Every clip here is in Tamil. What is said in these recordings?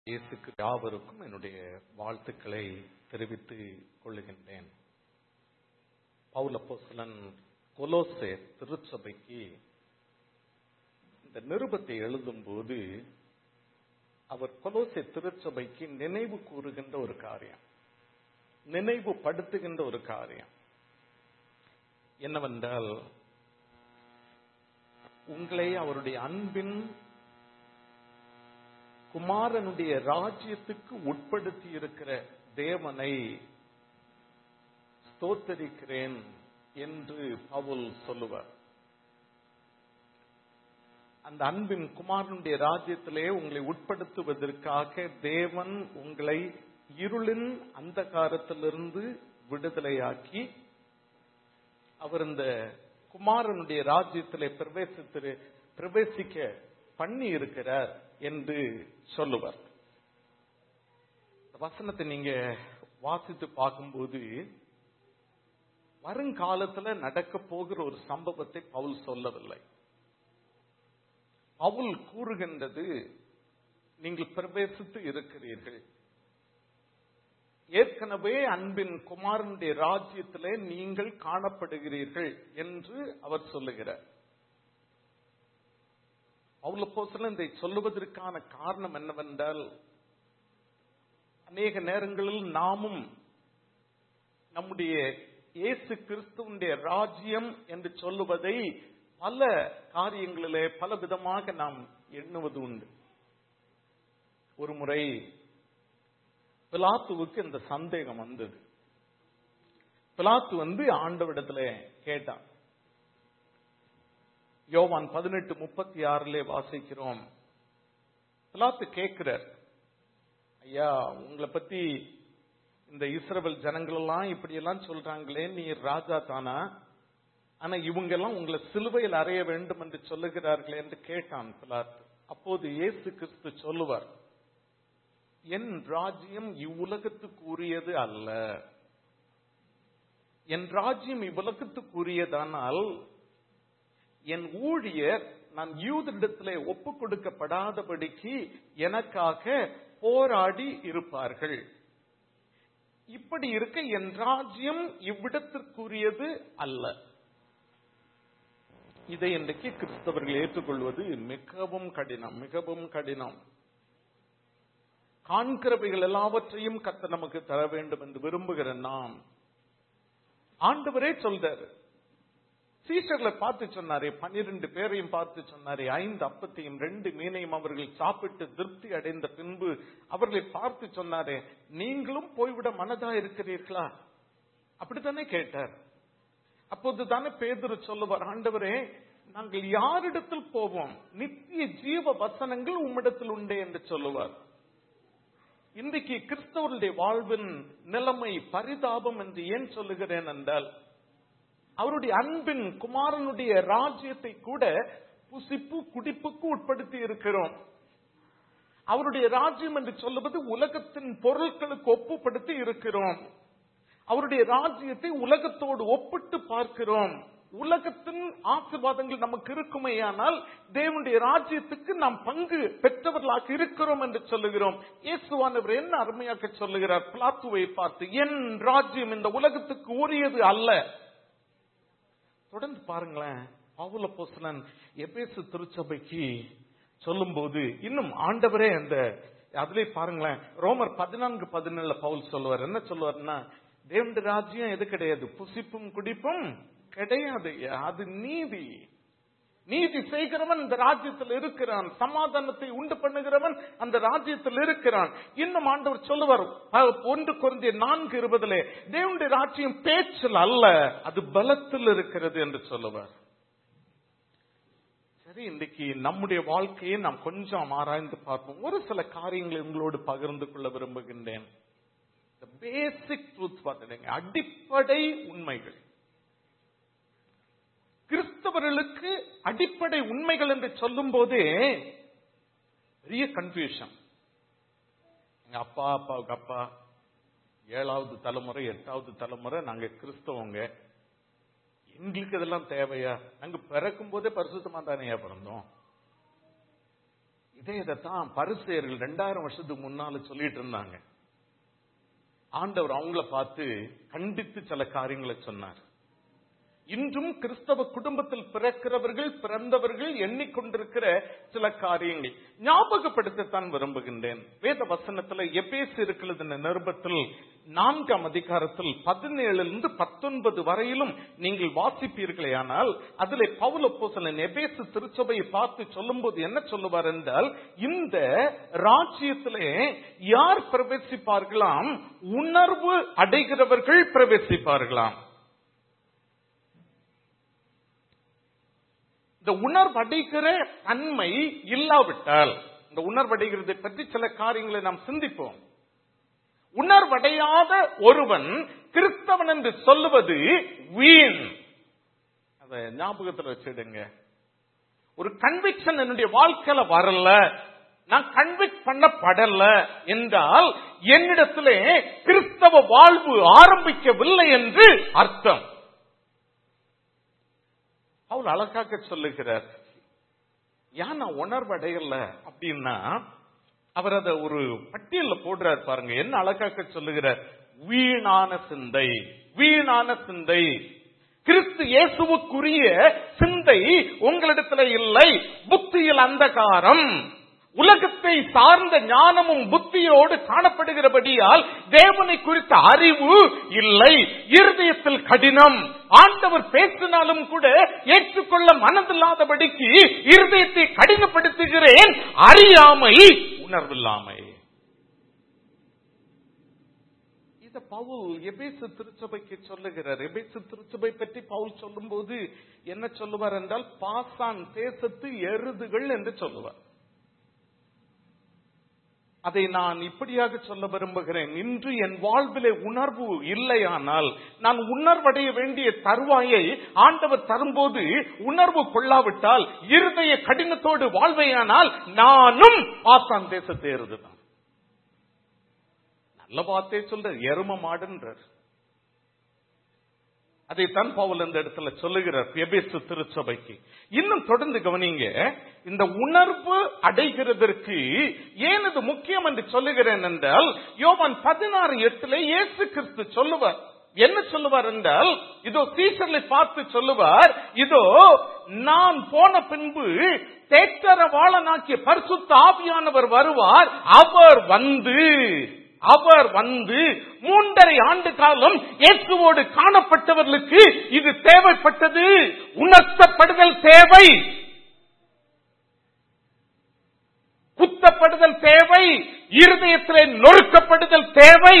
இயேசுக்கு யாவருக்கும் என்னுடைய வாழ்த்துக்களை தெரிவித்துக் கொள்ளுகின்றேன் பவுலப்போஸ்தலன் கொலோசே திருச்சபைக்கு இந்த நிருபத்தை எழுதும்போது அவர் கொலோசே திருச்சபைக்கு நினைவு கூறுகின்ற ஒரு காரியம் நினைவுபடுத்துகின்ற ஒரு காரியம் என்னவென்றால் உங்களை அவருடைய அன்பின் குமாரனுடைய ராஜ்யத்துக்கு உட்படுத்தி இருக்கிற தேவனை ஸ்தோத்தரிக்கிறேன் என்று பவுல் சொல்லுவார் அந்த அன்பின் குமாரனுடைய ராஜ்யத்திலே உங்களை உட்படுத்துவதற்காக தேவன் உங்களை இருளின் அந்த காரத்திலிருந்து விடுதலையாக்கி அவர் இந்த குமாரனுடைய ராஜ்யத்திலே பிரவேசித்து பிரவேசிக்க பண்ணி இருக்கிறார் என்று சொல்லுவார் வசனத்தை நீங்க வாசித்து பார்க்கும்போது வருங்காலத்துல நடக்க போகிற ஒரு சம்பவத்தை பவுல் சொல்லவில்லை பவுல் கூறுகின்றது நீங்கள் பிரவேசித்து இருக்கிறீர்கள் ஏற்கனவே அன்பின் குமாரனுடைய ராஜ்யத்திலே நீங்கள் காணப்படுகிறீர்கள் என்று அவர் சொல்லுகிறார் பவுல போசல இதை சொல்லுவதற்கான காரணம் என்னவென்றால் அநேக நேரங்களில் நாமும் நம்முடைய இயேசு கிறிஸ்துவனுடைய ராஜ்யம் என்று சொல்லுவதை பல காரியங்களிலே பல விதமாக நாம் எண்ணுவது உண்டு ஒரு முறை பிலாத்துவுக்கு இந்த சந்தேகம் வந்தது பிலாத்து வந்து ஆண்டவிடத்துல கேட்டான் யோவான் பதினெட்டு முப்பத்தி ஆறுல வாசிக்கிறோம் பிலாத்து கேட்கிறார் ஐயா உங்களை பத்தி இந்த இஸ்ரவேல் ஜனங்கள் எல்லாம் இப்படி எல்லாம் சொல்றாங்களே நீ ராஜா தானா ஆனா இவங்க எல்லாம் உங்களை சிலுவையில் அறைய வேண்டும் என்று சொல்லுகிறார்களே என்று கேட்டான் பிலாத்து அப்போது இயேசு கிறிஸ்து சொல்லுவார் என் ராஜ்யம் இவ்வுலகத்துக்கு உரியது அல்ல என் ராஜ்யம் இவ்வுலகத்துக்கு உரியதானால் என் ஊழியர் நான் யூதரிடத்திலே ஒப்பு கொடுக்கப்படாதபடிக்கு எனக்காக போராடி இருப்பார்கள் இப்படி இருக்க என் ராஜ்யம் இவ்விடத்திற்குரியது அல்ல இதை இன்றைக்கு கிறிஸ்தவர்கள் ஏற்றுக்கொள்வது மிகவும் கடினம் மிகவும் கடினம் காண்கிறவைகள் எல்லாவற்றையும் கத்த நமக்கு தர வேண்டும் என்று விரும்புகிற நாம் ஆண்டவரே சொல்றாரு சீஷர்களை பார்த்து சொன்னாரே பன்னிரண்டு பேரையும் பார்த்து சொன்னாரே ஐந்து அப்பத்தையும் ரெண்டு மீனையும் அவர்கள் சாப்பிட்டு திருப்தி அடைந்த பின்பு அவர்களை பார்த்து சொன்னாரே நீங்களும் போய்விட மனதா இருக்கிறீர்களா அப்படித்தானே கேட்டார் அப்போது தானே பேதுரு சொல்லுவார் ஆண்டவரே நாங்கள் யாரிடத்தில் போவோம் நித்திய ஜீவ வசனங்கள் உம்மிடத்தில் உண்டே என்று சொல்லுவார் இன்றைக்கு கிறிஸ்தவருடைய வாழ்வின் நிலைமை பரிதாபம் என்று ஏன் சொல்லுகிறேன் என்றால் அவருடைய அன்பின் குமாரனுடைய ராஜ்யத்தை கூட புசிப்பு குடிப்புக்கு உட்படுத்தி இருக்கிறோம் அவருடைய ராஜ்யம் என்று சொல்லுவது உலகத்தின் பொருட்களுக்கு ஒப்புப்படுத்தி இருக்கிறோம் அவருடைய ராஜ்யத்தை உலகத்தோடு ஒப்பிட்டு பார்க்கிறோம் உலகத்தின் ஆசிர்வாதங்கள் நமக்கு இருக்குமேயானால் தேவனுடைய ராஜ்யத்துக்கு நாம் பங்கு பெற்றவர்களாக இருக்கிறோம் என்று சொல்லுகிறோம் இயேசுவானவர் என்ன அருமையாக சொல்லுகிறார் பிளாத்துவை பார்த்து என் ராஜ்யம் இந்த உலகத்துக்கு உரியது அல்ல தொடர்ந்து பாருங்களேன் பவுல போசலன் எபேசு திருச்சபைக்கு சொல்லும் போது இன்னும் ஆண்டவரே அந்த அதுல பாருங்களேன் ரோமர் பதினான்கு பதினேழுல பவுல் சொல்லுவார் என்ன சொல்லுவார்னா தேவனுடைய ராஜ்யம் எது கிடையாது புசிப்பும் குடிப்பும் கிடையாது அது நீதி நீதி செய்கிறவன் இந்த ராஜ்யத்தில் இருக்கிறான் சமாதானத்தை உண்டு பண்ணுகிறவன் அந்த ராஜ்யத்தில் இருக்கிறான் இன்னும் ஆண்டவர் சொல்லுவார் ஒன்று குறைந்த நான்கு இருபதுல தேவனுடைய ராஜ்யம் பேச்சில் அல்ல அது பலத்தில் இருக்கிறது என்று சொல்லுவார் சரி இன்றைக்கு நம்முடைய வாழ்க்கையை நாம் கொஞ்சம் ஆராய்ந்து பார்ப்போம் ஒரு சில காரியங்களை உங்களோடு பகிர்ந்து கொள்ள விரும்புகின்றேன் பேசிக் ட்ரூத் பார்த்துடுங்க அடிப்படை உண்மைகள் கிறிஸ்தவர்களுக்கு அடிப்படை உண்மைகள் என்று சொல்லும் போதே பெரிய கன்ஃபியூஷன் எங்க அப்பா அப்பாவுக்கு அப்பா ஏழாவது தலைமுறை எட்டாவது தலைமுறை நாங்க கிறிஸ்தவங்க எங்களுக்கு இதெல்லாம் தேவையா நாங்க பிறக்கும் போதே பரிசுத்தமா தானே பிறந்தோம் இதே இதைத்தான் பரிசேயர்கள் ரெண்டாயிரம் வருஷத்துக்கு முன்னால சொல்லிட்டு இருந்தாங்க ஆண்டவர் அவங்கள பார்த்து கண்டித்து சில காரியங்களை சொன்னார் இன்றும் கிறிஸ்தவ குடும்பத்தில் பிறக்கிறவர்கள் பிறந்தவர்கள் எண்ணிக்கொண்டிருக்கிற சில காரியங்கள் ஞாபகப்படுத்தத்தான் விரும்புகின்றேன் வேத வசனத்துல எபேசு இருக்கிறது நிருபத்தில் நான்காம் அதிகாரத்தில் பதினேழுலிருந்து பத்தொன்பது வரையிலும் நீங்கள் வாசிப்பீர்களே ஆனால் அதிலே பவுல போசலன் எபேசு திருச்சபையை பார்த்து சொல்லும்போது என்ன சொல்லுவார் என்றால் இந்த ராஜ்யத்திலே யார் பிரவேசிப்பார்களாம் உணர்வு அடைகிறவர்கள் பிரவேசிப்பார்களாம் இந்த உணர்வடைகிற தன்மை இல்லாவிட்டால் இந்த உணர்வடைகிறதை பற்றி சில காரியங்களை நாம் சிந்திப்போம் உணர்வடையாத ஒருவன் கிறிஸ்தவன் என்று சொல்லுவது வீண் அத ஞாபகத்தில் வச்சிடுங்க ஒரு கன்விக்ஷன் என்னுடைய வாழ்க்கையில வரல நான் கன்விக்ட் பண்ணப்படல என்றால் என்னிடத்திலே கிறிஸ்தவ வாழ்வு ஆரம்பிக்கவில்லை என்று அர்த்தம் அவள் அழகாக சொல்லுகிறார் ஏன் நான் உணர்வடையல அப்படின்னா அவர் அதை ஒரு பட்டியல்ல போடுறார் பாருங்க என்ன அழகாக சொல்லுகிறார் வீணான சிந்தை வீணான சிந்தை கிறிஸ்து இயேசுவுக்குரிய சிந்தை உங்களிடத்துல இல்லை புத்தியில் அந்தகாரம் உலகத்தை சார்ந்த ஞானமும் புத்தியோடு காணப்படுகிறபடியால் தேவனை குறித்த அறிவு இல்லை இருதயத்தில் கடினம் ஆண்டவர் பேசினாலும் கூட ஏற்றுக்கொள்ள மனதில்லாதபடிக்கு இருதயத்தை கடினப்படுத்துகிறேன் அறியாமை உணர்வில்லாமை இத பவுல் எபேசு திருச்சபைக்கு சொல்லுகிறார் எபேசு திருச்சபை பற்றி பவுல் சொல்லும்போது என்ன சொல்லுவார் என்றால் பாசான் தேசத்து எருதுகள் என்று சொல்லுவார் அதை நான் இப்படியாக சொல்ல விரும்புகிறேன் இன்று என் வாழ்விலே உணர்வு இல்லையானால் நான் உணர்வடைய வேண்டிய தருவாயை ஆண்டவர் தரும்போது உணர்வு கொள்ளாவிட்டால் இருதய கடினத்தோடு வாழ்வையானால் நானும் ஆசான் தேசத்தை இருந்துதான் நல்ல வார்த்தையை சொல்ற எரும மாடுன்றார் அதைத்தான் பவுல் இந்த இடத்துல சொல்லுகிறார் எபேசு திருச்சபைக்கு இன்னும் தொடர்ந்து கவனிங்க இந்த உணர்வு அடைகிறதற்கு ஏன் இது முக்கியம் என்று சொல்லுகிறேன் என்றால் யோவான் பதினாறு எட்டுல இயேசு கிறிஸ்து சொல்லுவார் என்ன சொல்லுவார் என்றால் இதோ சீசர்களை பார்த்து சொல்லுவார் இதோ நான் போன பின்பு தேற்றரவாளனாக்கிய பரிசுத்த ஆவியானவர் வருவார் அவர் வந்து அவர் வந்து மூன்றரை ஆண்டு காலம் இயேசுவோடு காணப்பட்டவர்களுக்கு இது தேவைப்பட்டது உணர்த்தப்படுதல் தேவை குத்தப்படுதல் தேவை இருதயத்திலே நொறுக்கப்படுதல் தேவை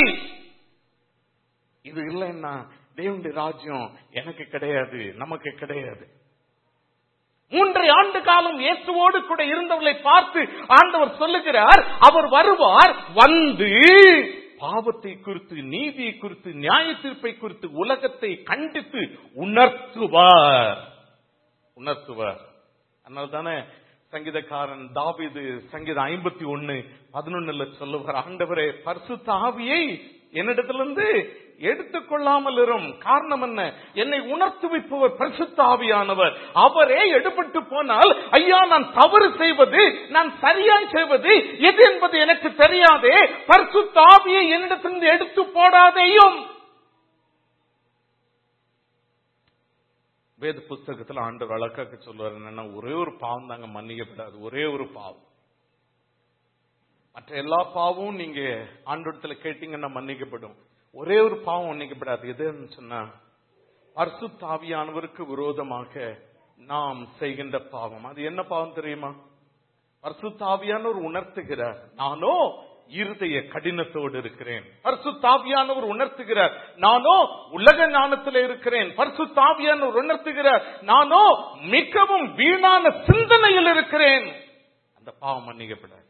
இது இல்லைன்னா தேவனுடைய ராஜ்யம் எனக்கு கிடையாது நமக்கு கிடையாது மூன்றை ஆண்டு காலம் இயேசுவோடு கூட இருந்தவர்களை பார்த்து ஆண்டவர் சொல்லுகிறார் அவர் வருவார் வந்து பாவத்தை குறித்து நீதியை குறித்து நியாய தீர்ப்பை குறித்து உலகத்தை கண்டித்து உணர்த்துவார் உணர்த்துவார் அதனால தானே சங்கீதக்காரன் தாவிது சங்கீதம் ஐம்பத்தி ஒன்னு பதினொன்னுல சொல்லுவார் ஆண்டவரே பரிசுத்த ஆவியை என்னிடத்திலிருந்து எடுத்துக்கொள்ளாமல் இரும் காரணம் என்ன என்னை உணர்த்துவிப்பவர் பரிசுத்த ஆவியானவர் அவரே எடுபட்டு போனால் ஐயா நான் தவறு செய்வது நான் சரியாய் செய்வது எது என்பது எனக்கு தெரியாதே பரிசுத்த ஆவியை என்னிடத்திலிருந்து எடுத்து போடாதேயும் வேத புஸ்தகத்துல ஆண்டவர் அழகாக்க சொல்லுவார் என்னன்னா ஒரே ஒரு பாவம் தாங்க மன்னிக்கப்படாது ஒரே ஒரு பாவம் மற்ற எல்லா பாவமும் நீங்க ஆண்டோடத்துல கேட்டீங்கன்னா மன்னிக்கப்படும் ஒரே ஒரு பாவம் மன்னிக்கப்படாது எதுன்னு சொன்னா பரிசுத்தாவியானவருக்கு விரோதமாக நாம் செய்கின்ற பாவம் அது என்ன பாவம் தெரியுமா பரிசுத்தாவியானவர் உணர்த்துகிறார் நானோ இருதய கடினத்தோடு இருக்கிறேன் பரிசுத்தாவியானவர் உணர்த்துகிறார் நானோ உலக ஞானத்தில் இருக்கிறேன் பரிசுத்தாவியானவர் உணர்த்துகிறார் நானோ மிகவும் வீணான சிந்தனையில் இருக்கிறேன் அந்த பாவம் மன்னிக்கப்படாது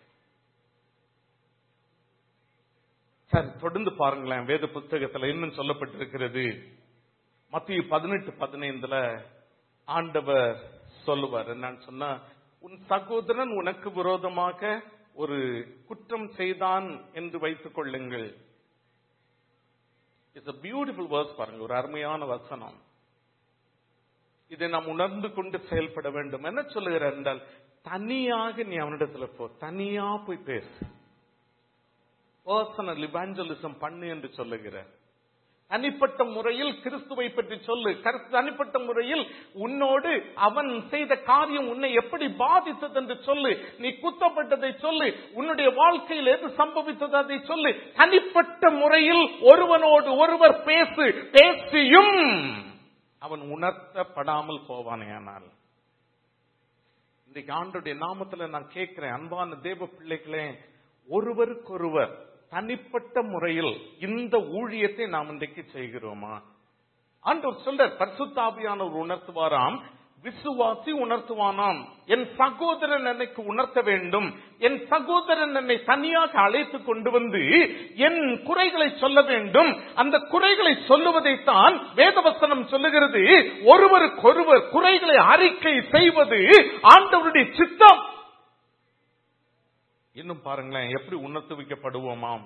சரி தொடர்ந்து பாருங்களேன் வேத புத்தகத்துல இன்னும் சொல்லப்பட்டிருக்கிறது மத்திய பதினெட்டு பதினைந்துல ஆண்டவர் சொல்லுவார் என்னன்னு சொன்னா உன் சகோதரன் உனக்கு விரோதமாக ஒரு குற்றம் செய்தான் என்று வைத்துக் கொள்ளுங்கள் இட்ஸ் a பியூட்டிஃபுல் வேர்ஸ் பாருங்க ஒரு அருமையான வசனம் இதை நாம் உணர்ந்து கொண்டு செயல்பட வேண்டும் என்ன சொல்லுகிறார் என்றால் தனியாக நீ அவனிடத்துல போ தனியா போய் பேசு பர்சனல் இவாஞ்சலிசம் பண்ணு என்று சொல்லுகிறார் தனிப்பட்ட முறையில் கிறிஸ்துவை பற்றி சொல்லு கரு- தனிப்பட்ட முறையில் உன்னோடு அவன் செய்த காரியம் உன்னை எப்படி பாதித்தது என்று சொல்லு நீ குத்தப்பட்டதை சொல்லு உன்னுடைய வாழ்க்கையில் எது சம்பவித்தது அதை சொல்லு தனிப்பட்ட முறையில் ஒருவனோடு ஒருவர் பேசு பேசியும் அவன் உணர்த்தப்படாமல் போவானேயானால் இன்றைக்கு ஆண்டுடைய நாமத்துல நான் கேட்கிறேன் அன்பான தேவ பிள்ளைகளே ஒருவருக்கொருவர் தனிப்பட்ட முறையில் இந்த ஊழியத்தை நாம் இன்றைக்கு செய்கிறோமா ஆண்டவர் சொல்றார் பரிசுத்தாபியானவர் உணர்த்துவாராம் விசுவாசி உணர்த்துவானாம் என் சகோதரன் என்னைக்கு உணர்த்த வேண்டும் என் சகோதரன் என்னை தனியாக அழைத்து கொண்டு வந்து என் குறைகளை சொல்ல வேண்டும் அந்த குறைகளை சொல்லுவதைத்தான் வேதவசனம் சொல்லுகிறது ஒருவருக்கொருவர் குறைகளை அறிக்கை செய்வது ஆண்டவருடைய சித்தம் இன்னும் பாருங்களேன் எப்படி உணர்த்துவிக்கப்படுவோமாம்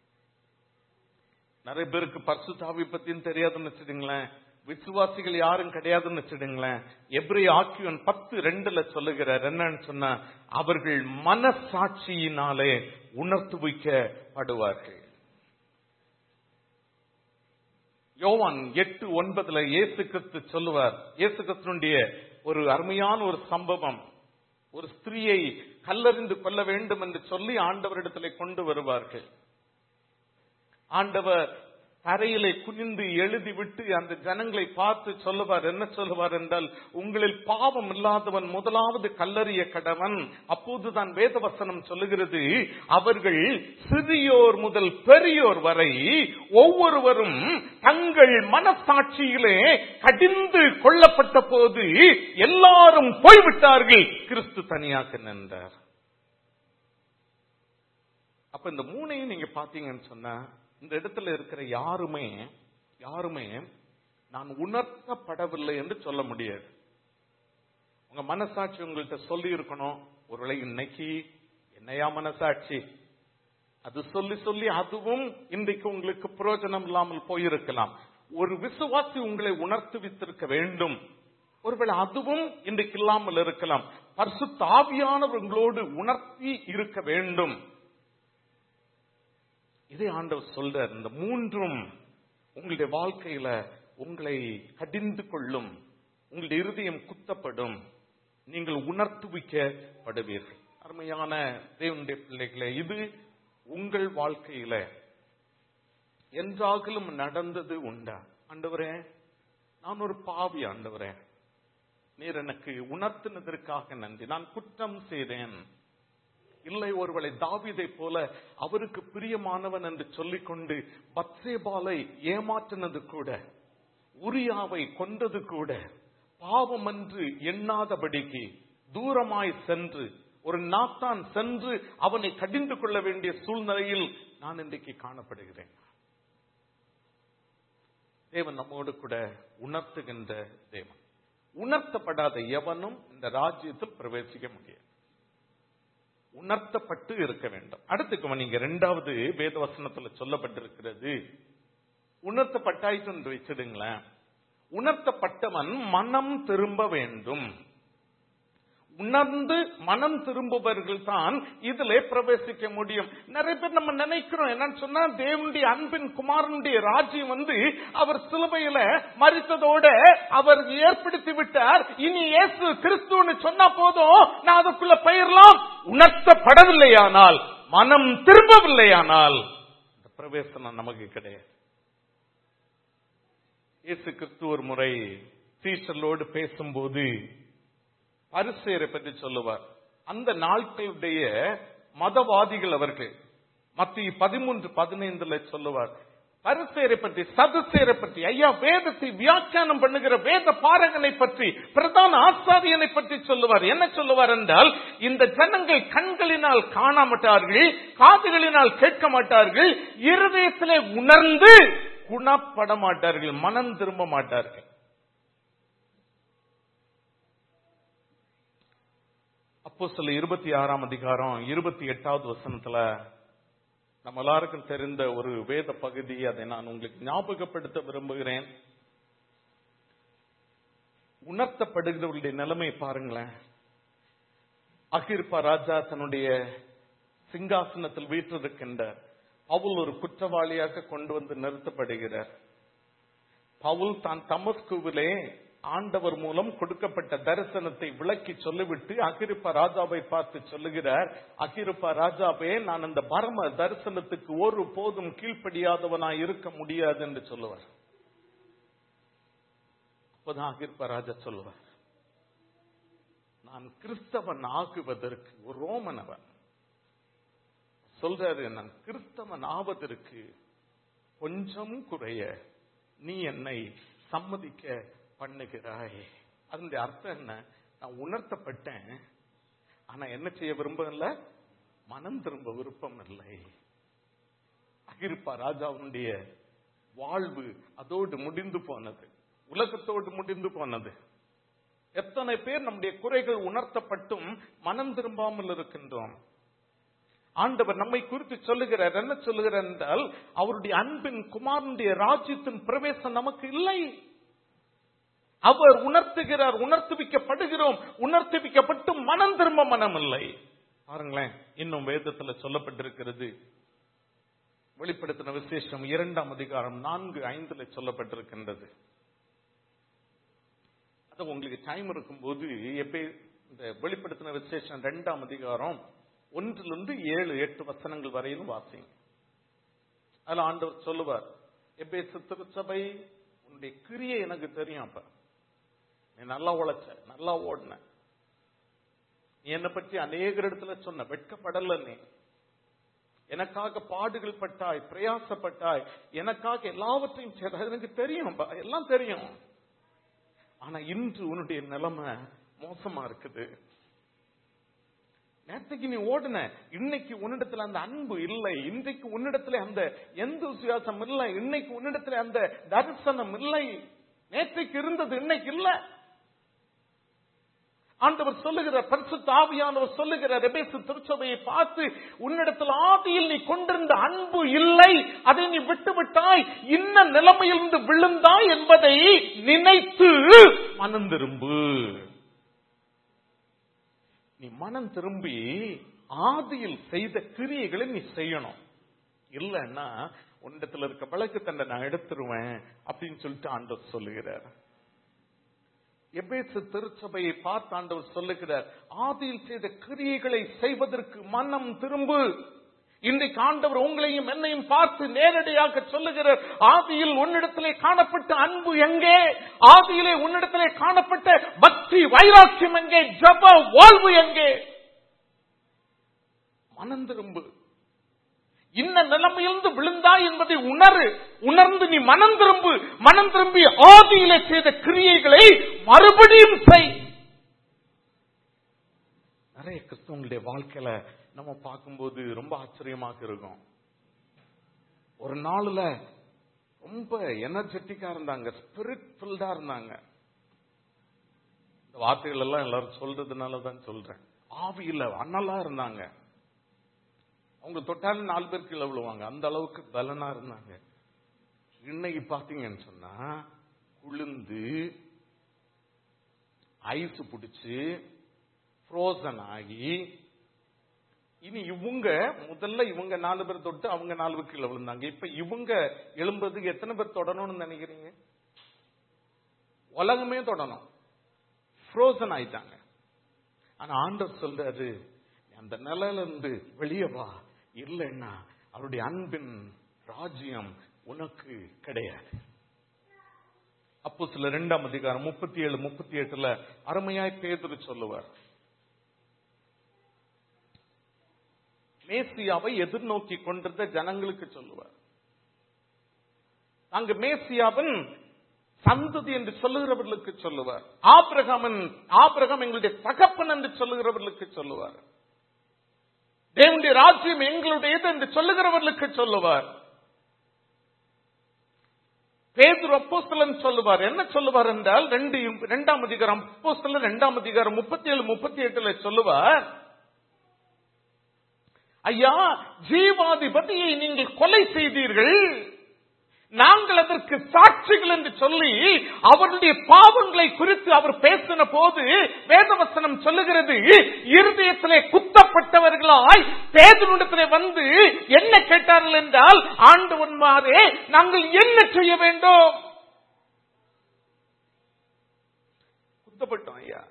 நிறைய பேருக்கு பரிசுத்தாவி பத்தியும் தெரியாதுன்னு வச்சுடுங்களேன் விசுவாசிகள் யாரும் கிடையாதுன்னு வச்சுடுங்களேன் எப்ரி ஆக்கியவன் பத்து ரெண்டுல சொல்லுகிறார் என்னன்னு சொன்னா அவர்கள் மனசாட்சியினாலே உணர்த்துவிக்கப்படுவார்கள் யோவான் எட்டு ஒன்பதுல இயேசு கிறிஸ்து சொல்லுவார் இயேசு கிறிஸ்துனுடைய ஒரு அருமையான ஒரு சம்பவம் ஒரு ஸ்திரீயை கல்லறிந்து கொள்ள வேண்டும் என்று சொல்லி ஆண்டவரிடத்திலே கொண்டு வருவார்கள் ஆண்டவர் தரையிலே குனிந்து எழுதிவிட்டு அந்த ஜனங்களை பார்த்து சொல்லுவார் என்ன சொல்லுவார் என்றால் உங்களில் பாவம் இல்லாதவன் முதலாவது கல்லறிய கடவன் அப்போதுதான் வேதவசனம் சொல்லுகிறது அவர்கள் சிறியோர் முதல் பெரியோர் வரை ஒவ்வொருவரும் தங்கள் மனசாட்சியிலே கடிந்து கொள்ளப்பட்ட போது எல்லாரும் போய்விட்டார்கள் கிறிஸ்து தனியாக நின்றார் அப்ப இந்த மூணையும் நீங்க பாத்தீங்கன்னு சொன்னா இந்த இடத்துல இருக்கிற யாருமே யாருமே நான் உணர்த்தப்படவில்லை என்று சொல்ல முடியாது உங்க மனசாட்சி உங்கள்கிட்ட சொல்லி இருக்கணும் ஒருவேளை இன்னைக்கு என்னையா மனசாட்சி அது சொல்லி சொல்லி அதுவும் இன்றைக்கு உங்களுக்கு பிரயோஜனம் இல்லாமல் போயிருக்கலாம் ஒரு விசுவாசி உங்களை உணர்த்துவித்திருக்க வேண்டும் ஒருவேளை அதுவும் இன்றைக்கு இல்லாமல் இருக்கலாம் பரிசு தாவியானவர் உங்களோடு உணர்த்தி இருக்க வேண்டும் இதே ஆண்டவர் சொல்றார் இந்த மூன்றும் உங்களுடைய வாழ்க்கையில உங்களை கடிந்து கொள்ளும் உங்களுடைய இருதயம் குத்தப்படும் நீங்கள் உணர்த்துவிக்கப்படுவீர்கள் அருமையான தேவனுடைய பிள்ளைகளே இது உங்கள் வாழ்க்கையில என்றாகிலும் நடந்தது உண்டா ஆண்டவரே நான் ஒரு பாவி ஆண்டவரே நீர் எனக்கு உணர்த்தினதற்காக நன்றி நான் குற்றம் செய்தேன் இல்லை ஒருவளை தாவிதை போல அவருக்கு பிரியமானவன் என்று சொல்லிக்கொண்டு பத்சேபாலை ஏமாற்றினது கூட உரியாவை கொண்டது கூட பாவம் என்று எண்ணாதபடிக்கு தூரமாய் சென்று ஒரு நாத்தான் சென்று அவனை கடிந்து கொள்ள வேண்டிய சூழ்நிலையில் நான் இன்றைக்கு காணப்படுகிறேன் தேவன் நம்மோடு கூட உணர்த்துகின்ற தேவன் உணர்த்தப்படாத எவனும் இந்த ராஜ்யத்தில் பிரவேசிக்க முடியாது உணர்த்தப்பட்டு இருக்க வேண்டும் அடுத்து கவனிங்க இரண்டாவது வேதவசனத்துல சொல்லப்பட்டிருக்கிறது உணர்த்தப்பட்டாயிட்டு என்று வச்சிடுங்களேன் உணர்த்தப்பட்டவன் மனம் திரும்ப வேண்டும் உணர்ந்து மனம் திரும்புபவர்கள் தான் இதிலே பிரவேசிக்க முடியும் நிறைய பேர் நம்ம நினைக்கிறோம் என்னன்னு சொன்னா தேவனுடைய அன்பின் குமாரனுடைய ராஜ்யம் வந்து அவர் சிலுவையில மறித்ததோட அவர் ஏற்படுத்தி விட்டார் இனி இயேசு கிறிஸ்துன்னு சொன்னா போதும் நான் அதுக்குள்ள பயிரலாம் உணர்த்தப்படவில்லையானால் மனம் திரும்பவில்லையானால் இந்த பிரவேசனம் நமக்கு கிடையாது இயேசு கிறிஸ்து ஒரு முறை சீசலோடு பேசும்போது பரிசேரை பற்றி சொல்லுவார் அந்த நாட்களுடைய மதவாதிகள் அவர்கள் மத்திய பதிமூன்று பதினைந்துல சொல்லுவார் பரிசேரை பற்றி சதுசேரை பற்றி ஐயா வேதத்தை வியாக்கியானம் பண்ணுகிற வேத பாரகனை பற்றி பிரதான ஆசாரியனை பற்றி சொல்லுவார் என்ன சொல்லுவார் என்றால் இந்த ஜனங்கள் கண்களினால் காண மாட்டார்கள் காதுகளினால் கேட்க மாட்டார்கள் இருதயத்திலே உணர்ந்து குணப்பட மாட்டார்கள் மனம் திரும்ப மாட்டார்கள் அப்போ சில இருபத்தி ஆறாம் அதிகாரம் இருபத்தி எட்டாவது வசனத்துல நம்ம எல்லாருக்கும் தெரிந்த ஒரு வேத பகுதி அதை நான் உங்களுக்கு ஞாபகப்படுத்த விரும்புகிறேன் உணர்த்தப்படுகிறவர்களுடைய நிலைமை பாருங்களேன் அகிர்பா ராஜா தன்னுடைய சிங்காசனத்தில் வீற்றிருக்கின்றார் பவுல் ஒரு குற்றவாளியாக கொண்டு வந்து நிறுத்தப்படுகிறார் பவுல் தான் தமஸ்குவிலே ஆண்டவர் மூலம் கொடுக்கப்பட்ட தரிசனத்தை விளக்கி சொல்லிவிட்டு அகிருப்ப ராஜாவை பார்த்து சொல்லுகிறார் அகிருப்ப ராஜாவே நான் அந்த பரம தரிசனத்துக்கு ஒரு போதும் கீழ்ப்படியாதவனாய் இருக்க முடியாது என்று சொல்லுவார் அப்பதான் அகிருப்ப ராஜா சொல்லுவார் நான் கிறிஸ்தவன் ஆகுவதற்கு ஒரு ரோமனவன் சொல்றாரு நான் கிறிஸ்தவன் ஆவதற்கு கொஞ்சம் குறைய நீ என்னை சம்மதிக்க பண்ணுகிறாய் அதனுடைய அர்த்தம் என்ன நான் உணர்த்தப்பட்டேன் ஆனா என்ன செய்ய விரும்பல மனம் திரும்ப விருப்பம் இல்லை அகிருப்பா ராஜாவுடைய வாழ்வு அதோடு முடிந்து போனது உலகத்தோடு முடிந்து போனது எத்தனை பேர் நம்முடைய குறைகள் உணர்த்தப்பட்டும் மனம் திரும்பாமல் இருக்கின்றோம் ஆண்டவர் நம்மை குறித்து சொல்லுகிறார் என்ன சொல்லுகிறார் என்றால் அவருடைய அன்பின் குமாரனுடைய ராஜ்யத்தின் பிரவேசம் நமக்கு இல்லை அவர் உணர்த்துகிறார் உணர்த்துவிக்கப்படுகிறோம் உணர்த்துவிக்கப்பட்டு மனம் திரும்ப மனம் இல்லை பாருங்களேன் இன்னும் வேதத்துல சொல்லப்பட்டிருக்கிறது வெளிப்படுத்தின விசேஷம் இரண்டாம் அதிகாரம் நான்கு ஐந்துல சொல்லப்பட்டிருக்கின்றது அது உங்களுக்கு டைம் இருக்கும்போது எப்ப இந்த வெளிப்படுத்தின விசேஷம் இரண்டாம் அதிகாரம் ஒன்றிலிருந்து ஏழு எட்டு வசனங்கள் வரையிலும் வாசிங்க அதுல ஆண்டவர் சொல்லுவார் எபேசு திருச்சபை உன்னுடைய கிரியை எனக்கு தெரியும் அப்ப நீ நல்லா உழைச்ச நல்லா ஓடின நீ என்னை பற்றி அநேக இடத்துல சொன்ன வெட்கப்படல நீ எனக்காக பாடுகள் பட்டாய் பிரயாசப்பட்டாய் எனக்காக எல்லாவற்றையும் செய்த எனக்கு தெரியும் எல்லாம் தெரியும் ஆனா இன்று உன்னுடைய நிலைமை மோசமா இருக்குது நேற்றுக்கு நீ ஓடுன இன்னைக்கு உன்னிடத்துல அந்த அன்பு இல்லை இன்றைக்கு உன்னிடத்துல அந்த எந்த விசுவாசம் இல்லை இன்னைக்கு உன்னிடத்துல அந்த தரிசனம் இல்லை நேற்றைக்கு இருந்தது இன்னைக்கு இல்ல ஆண்டவர் சொல்லுகிறார் பரிசுத்த ஆவியானவர் சொல்லுகிறார் எபேசு திருச்சபையை பார்த்து உன்னிடத்தில் ஆதியில் நீ கொண்டிருந்த அன்பு இல்லை அதை நீ விட்டு விட்டாய் இன்ன நிலைமையிலிருந்து விழுந்தாய் என்பதை நினைத்து மனம் திரும்பு நீ மனம் திரும்பி ஆதியில் செய்த கிரியைகளை நீ செய்யணும் இல்லைன்னா உன்னிடத்துல இருக்க விளக்கு தண்டை நான் எடுத்துருவேன் அப்படின்னு சொல்லிட்டு ஆண்டவர் சொல்லுகிறார் எபேசு திருச்சபையை பார்த்து ஆண்டவர் சொல்லுகிறார் ஆதியில் செய்த கிரியைகளை செய்வதற்கு மனம் திரும்பு இன்றைக்கு ஆண்டவர் உங்களையும் என்னையும் பார்த்து நேரடியாக சொல்லுகிறார் ஆதியில் உன்னிடத்திலே காணப்பட்ட அன்பு எங்கே ஆதியிலே உன்னிடத்திலே காணப்பட்ட பக்தி வைராக்கியம் எங்கே ஜப வாழ்வு எங்கே மனம் திரும்பு இன்ன நிலைமையிலிருந்து விழுந்தாய் என்பதை உணரு உணர்ந்து நீ மனம் திரும்பு மனம் திரும்பி ஆதியிலே செய்த கிரியைகளை மறுபடியும் செய் நிறைய கிறிஸ்தவங்களுடைய வாழ்க்கையில நம்ம பார்க்கும்போது ரொம்ப ஆச்சரியமாக இருக்கும் ஒரு நாள்ல ரொம்ப எனர்ஜெட்டிக்கா இருந்தாங்க ஸ்பிரிட் ஃபில்டா இருந்தாங்க இந்த வார்த்தைகள் எல்லாம் எல்லாரும் சொல்றதுனால தான் சொல்றேன் ஆவியில அண்ணலா இருந்தாங்க அவங்க தொட்டாலும் நாலு பேர் கீழே விழுவாங்க அந்த அளவுக்கு பலனா இருந்தாங்க இன்னைக்கு பாத்தீங்கன்னு சொன்னா குளிர்ந்து ஐஸ் பிடிச்சு ஃப்ரோசன் ஆகி இனி இவங்க முதல்ல இவங்க நாலு பேர் தொட்டு அவங்க நாலு பேர் கீழே விழுந்தாங்க இப்ப இவங்க எழும்புறதுக்கு எத்தனை பேர் தொடணும்னு நினைக்கிறீங்க உலகமே தொடணும் ஃப்ரோசன் ஆயிட்டாங்க ஆனா ஆண்டவர் சொல்றாரு அந்த நிலையில இருந்து வெளியே வா இல்லைன்னா அவருடைய அன்பின் ராஜ்யம் உனக்கு கிடையாது அப்போ சில ரெண்டாம் அதிகாரம் முப்பத்தி ஏழு முப்பத்தி எட்டுல அருமையாய் பேதுரு சொல்லுவார் மேசியாவை எதிர்நோக்கி கொண்டிருந்த ஜனங்களுக்கு சொல்லுவார் அங்கு மேசியாவின் சந்ததி என்று சொல்லுகிறவர்களுக்கு சொல்லுவார் ஆபிரகாமன் ஆபிரகாம் எங்களுடைய தகப்பன் என்று சொல்லுகிறவர்களுக்கு சொல்லுவார் தேவனுடைய ராஜ்யம் எங்களுடையது என்று சொல்லுகிறவர்களுக்கு சொல்லுவார் பேதுரு அப்போஸ்தலன் சொல்லுவார் என்ன சொல்லுவார் என்றால் ரெண்டு இரண்டாம் அதிகாரம் அப்போஸ்தலன் இரண்டாம் அதிகாரம் முப்பத்தி ஏழு முப்பத்தி எட்டுல சொல்லுவார் ஐயா ஜீவாதிபதியை நீங்கள் கொலை செய்தீர்கள் நாங்கள் அதற்கு சாட்சிகள் என்று சொல்லி அவருடைய பாவங்களை குறித்து அவர் பேசின போது வேதவசனம் சொல்லுகிறது இருதயத்திலே குத்தப்பட்டவர்களாய் பேதனிடத்திலே வந்து என்ன கேட்டார்கள் என்றால் ஆண்டவன்மாரே நாங்கள் என்ன செய்ய வேண்டும் குத்தப்பட்டோம் ஐயா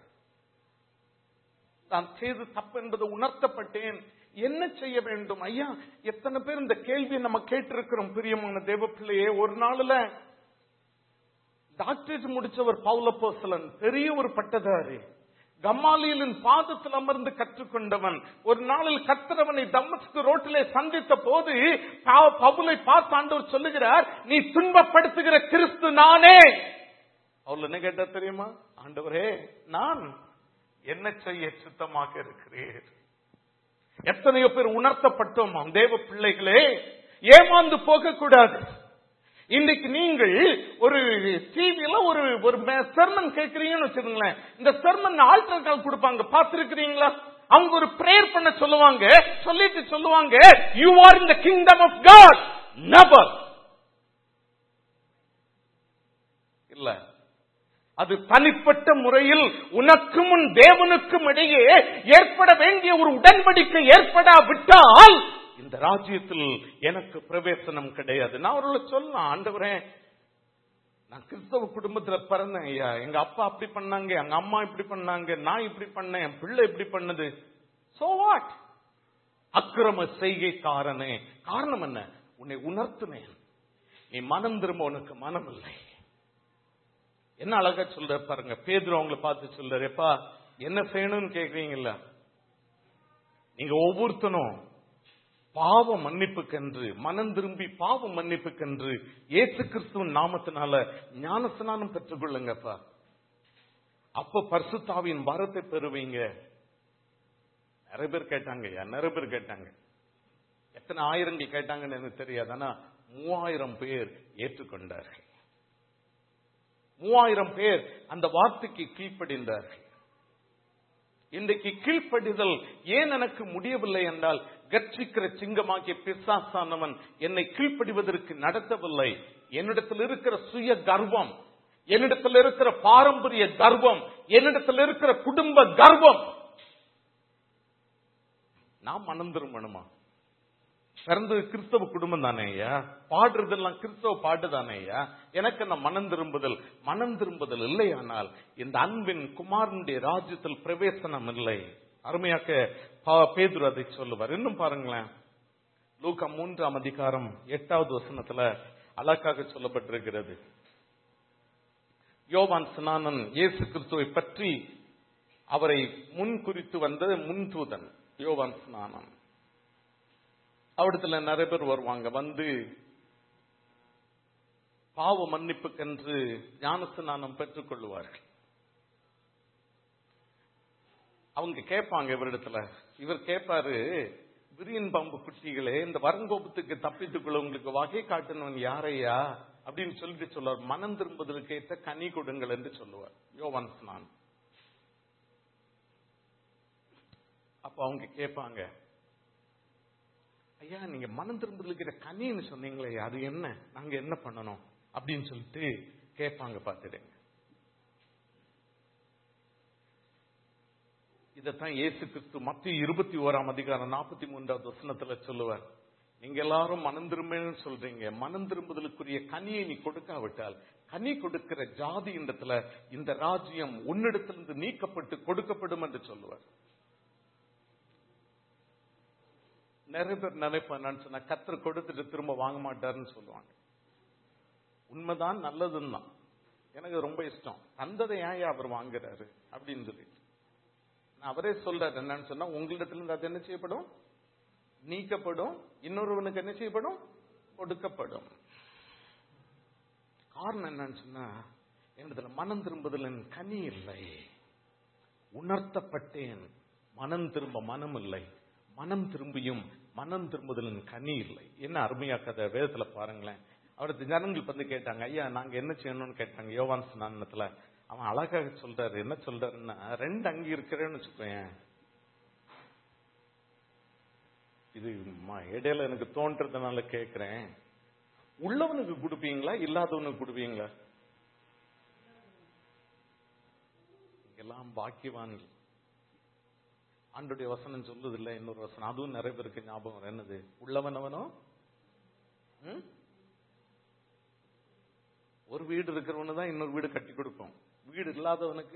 நான் செய்து தப்பு என்பது உணர்த்தப்பட்டேன் என்ன செய்ய வேண்டும் ஐயா எத்தனை பேர் இந்த கேள்வியை நம்ம கேட்டிருக்கிறோம் பிரியமான தேவ பிள்ளையே ஒரு நாள்ல டாக்டரேட் முடிச்சவர் பவுலப்போசலன் பெரிய ஒரு பட்டதாரி கம்மாலியலின் பாதத்தில் அமர்ந்து கற்றுக்கொண்டவன் ஒரு நாளில் கத்திரவனை தம்மஸ்கு ரோட்டிலே சந்தித்த போது பா- பவுலை பார்த்து ஆண்டவர் சொல்லுகிறார் நீ துன்பப்படுத்துகிற கிறிஸ்து நானே அவள் என்ன கேட்டா தெரியுமா ஆண்டவரே நான் என்ன செய்ய சித்தமாக இருக்கிறீர் எத்தனையோ பேர் உணர்த்தப்பட்டோம் தேவ பிள்ளைகளே ஏமாந்து போக கூடாது இன்னைக்கு நீங்கள் ஒரு டிவில ஒரு ஒரு செர்மன் கேட்கறீங்கன்னு வச்சுக்கோங்களேன் இந்த செர்மன் ஆல்டர் கால் கொடுப்பாங்க பார்த்திருக்கிறீங்களா அவங்க ஒரு பிரேயர் பண்ண சொல்லுவாங்க சொல்லிட்டு சொல்லுவாங்க you are in the kingdom of god never இல்ல அது தனிப்பட்ட முறையில் உனக்கும் உன் தேவனுக்கும் இடையே ஏற்பட வேண்டிய ஒரு உடன்படிக்கை ஏற்படாவிட்டால் இந்த ராஜ்யத்தில் எனக்கு பிரவேசனம் கிடையாது நான் அவர்களை சொல்லலாம் ஆண்டவரே நான் கிறிஸ்தவ குடும்பத்துல பிறந்தேன் ஐயா எங்க அப்பா அப்படி பண்ணாங்க எங்க அம்மா இப்படி பண்ணாங்க நான் இப்படி பண்ணேன் என் பிள்ளை இப்படி பண்ணது சோ வாட் அக்கிரம செய்கைக்காரனே காரணம் என்ன உன்னை உணர்த்தினேன் நீ மனம் திரும்ப உனக்கு மனம் இல்லை என்ன அழகா சொல்ற பாருங்க பேதுரு அவங்கள பார்த்து சொல்றாரு எப்பா என்ன செய்யணும்னு கேக்குறீங்கல்ல நீங்க ஒவ்வொருத்தனும் பாவ மன்னிப்புக்கென்று மனம் திரும்பி பாவ மன்னிப்புக்கென்று இயேசு கிறிஸ்துவின் நாமத்தினால ஞானஸ்நானம் பெற்றுக்கொள்ளுங்கப்பா அப்ப பரிசுத்தாவின் வரத்தை பெறுவீங்க நிறைய பேர் கேட்டாங்க ஐயா நிறைய பேர் கேட்டாங்க எத்தனை ஆயிரங்கள் கேட்டாங்கன்னு எனக்கு தெரியாது ஆனா மூவாயிரம் பேர் ஏற்றுக்கொண்டார்கள் மூவாயிரம் பேர் அந்த வார்த்தைக்கு கீழ்ப்படிந்தார்கள் இன்றைக்கு கீழ்ப்படிதல் ஏன் எனக்கு முடியவில்லை என்றால் கர்ச்சிக்கிற சிங்கமாகிய பிசாசானவன் என்னை கீழ்ப்படிவதற்கு நடத்தவில்லை என்னிடத்தில் இருக்கிற சுய கர்வம் என்னிடத்தில் இருக்கிற பாரம்பரிய கர்வம் என்னிடத்தில் இருக்கிற குடும்ப கர்வம் நான் மனம் திரும்பணுமா பிறந்தது கிறிஸ்தவ குடும்பம் தானே ஐயா பாடுறதெல்லாம் கிறிஸ்தவ பாட்டு தானே ஐயா எனக்கு என்ன மனம் திரும்புதல் மனம் திரும்புதல் இல்லையானால் இந்த அன்பின் குமாரனுடைய ராஜ்யத்தில் பிரவேசனம் இல்லை அருமையாக்க பா- பேதுரு அதை சொல்லுவார் இன்னும் பாருங்களேன் லூக்கா மூன்றாம் அதிகாரம் எட்டாவது வசனத்துல அழகாக சொல்லப்பட்டிருக்கிறது யோவான் ஸ்நானன் இயேசு கிறிஸ்துவை பற்றி அவரை முன் குறித்து வந்த முன் தூதன் யோவான் ஸ்நானன் அவடத்துல நிறைய பேர் வருவாங்க வந்து பாவ மன்னிப்புக்கென்று ஞானஸ்நானம் பெற்றுக் கொள்வார்கள் அவங்க கேட்பாங்க இவரிடத்துல இவர் கேட்பாரு விரியன் பாம்பு குட்டிகளே இந்த வரங்கோபத்துக்கு தப்பித்துக்குள்ள உங்களுக்கு வகை காட்டணும் யாரையா அப்படின்னு சொல்லிட்டு சொல்லுவார் மனம் திரும்புதலுக்கு ஏற்ற கனி கொடுங்கள் என்று சொல்லுவார் யோவான் ஸ்நான் அப்ப அவங்க கேட்பாங்க ஐயா நீங்க மனம் திரும்புதலுக்கு கனின்னு சொன்னீங்களே அது என்ன நாங்க என்ன பண்ணணும் அப்படின்னு சொல்லிட்டு கேட்பாங்க பார்த்துடுங்க இதைத்தான் இயேசு கிறிஸ்து மத்திய இருபத்தி ஓராம் அதிகாரம் நாற்பத்தி மூன்றாவது வசனத்துல சொல்லுவார் நீங்க எல்லாரும் மனம் திரும்புன்னு சொல்றீங்க மனம் திரும்புதலுக்குரிய கனியை நீ கொடுக்காவிட்டால் கனி கொடுக்கிற ஜாதி இடத்துல இந்த ராஜ்யம் உன்னிடத்திலிருந்து நீக்கப்பட்டு கொடுக்கப்படும் என்று சொல்லுவார் நிறைய பேர் நினைப்பேன் சொன்னா கத்தர் கொடுத்துட்டு திரும்ப வாங்க மாட்டாருன்னு சொல்லுவாங்க உண்மைதான் நல்லதுன்னு தான் எனக்கு ரொம்ப இஷ்டம் தந்ததை ஏன் அவர் வாங்குறாரு அப்படின்னு சொல்லிட்டு நான் அவரே சொல்றாரு என்னன்னு சொன்னா உங்களிடத்திலிருந்து அது என்ன செய்யப்படும் நீக்கப்படும் இன்னொருவனுக்கு என்ன செய்யப்படும் கொடுக்கப்படும் காரணம் என்னன்னு சொன்னா என்னதுல மனம் திரும்புதலின் கனி இல்லை உணர்த்தப்பட்டேன் மனம் திரும்ப மனம் இல்லை மனம் திரும்பியும் மனம் திரும்புதலின் கனி இல்லை என்ன அருமையா கதை வேதத்துல பாருங்களேன் அவரது ஜனங்கள் வந்து கேட்டாங்க ஐயா நாங்க என்ன செய்யணும்னு கேட்டாங்க யோவான் ஸ்நானத்துல அவன் அழகாக சொல்றாரு என்ன சொல்றாருன்னா ரெண்டு அங்கி இருக்கிறேன்னு வச்சுக்கோயேன் இது ம- இடையில எனக்கு தோன்றதுனால கேக்குறேன் உள்ளவனுக்கு கொடுப்பீங்களா இல்லாதவனுக்கு கொடுப்பீங்களா எல்லாம் பாக்கியவான்கள் ஆண்டுடைய வசனம் சொல்லுது இல்ல இன்னொரு வசனம் அதுவும் நிறைய பேருக்கு ஞாபகம் வரும். என்னது உள்ளவன் அவனோ ம்? ஒரு வீடு இருக்கிறவனு தான் இன்னொரு வீடு கட்டி கொடுப்போம் வீடு இல்லாதவனுக்கு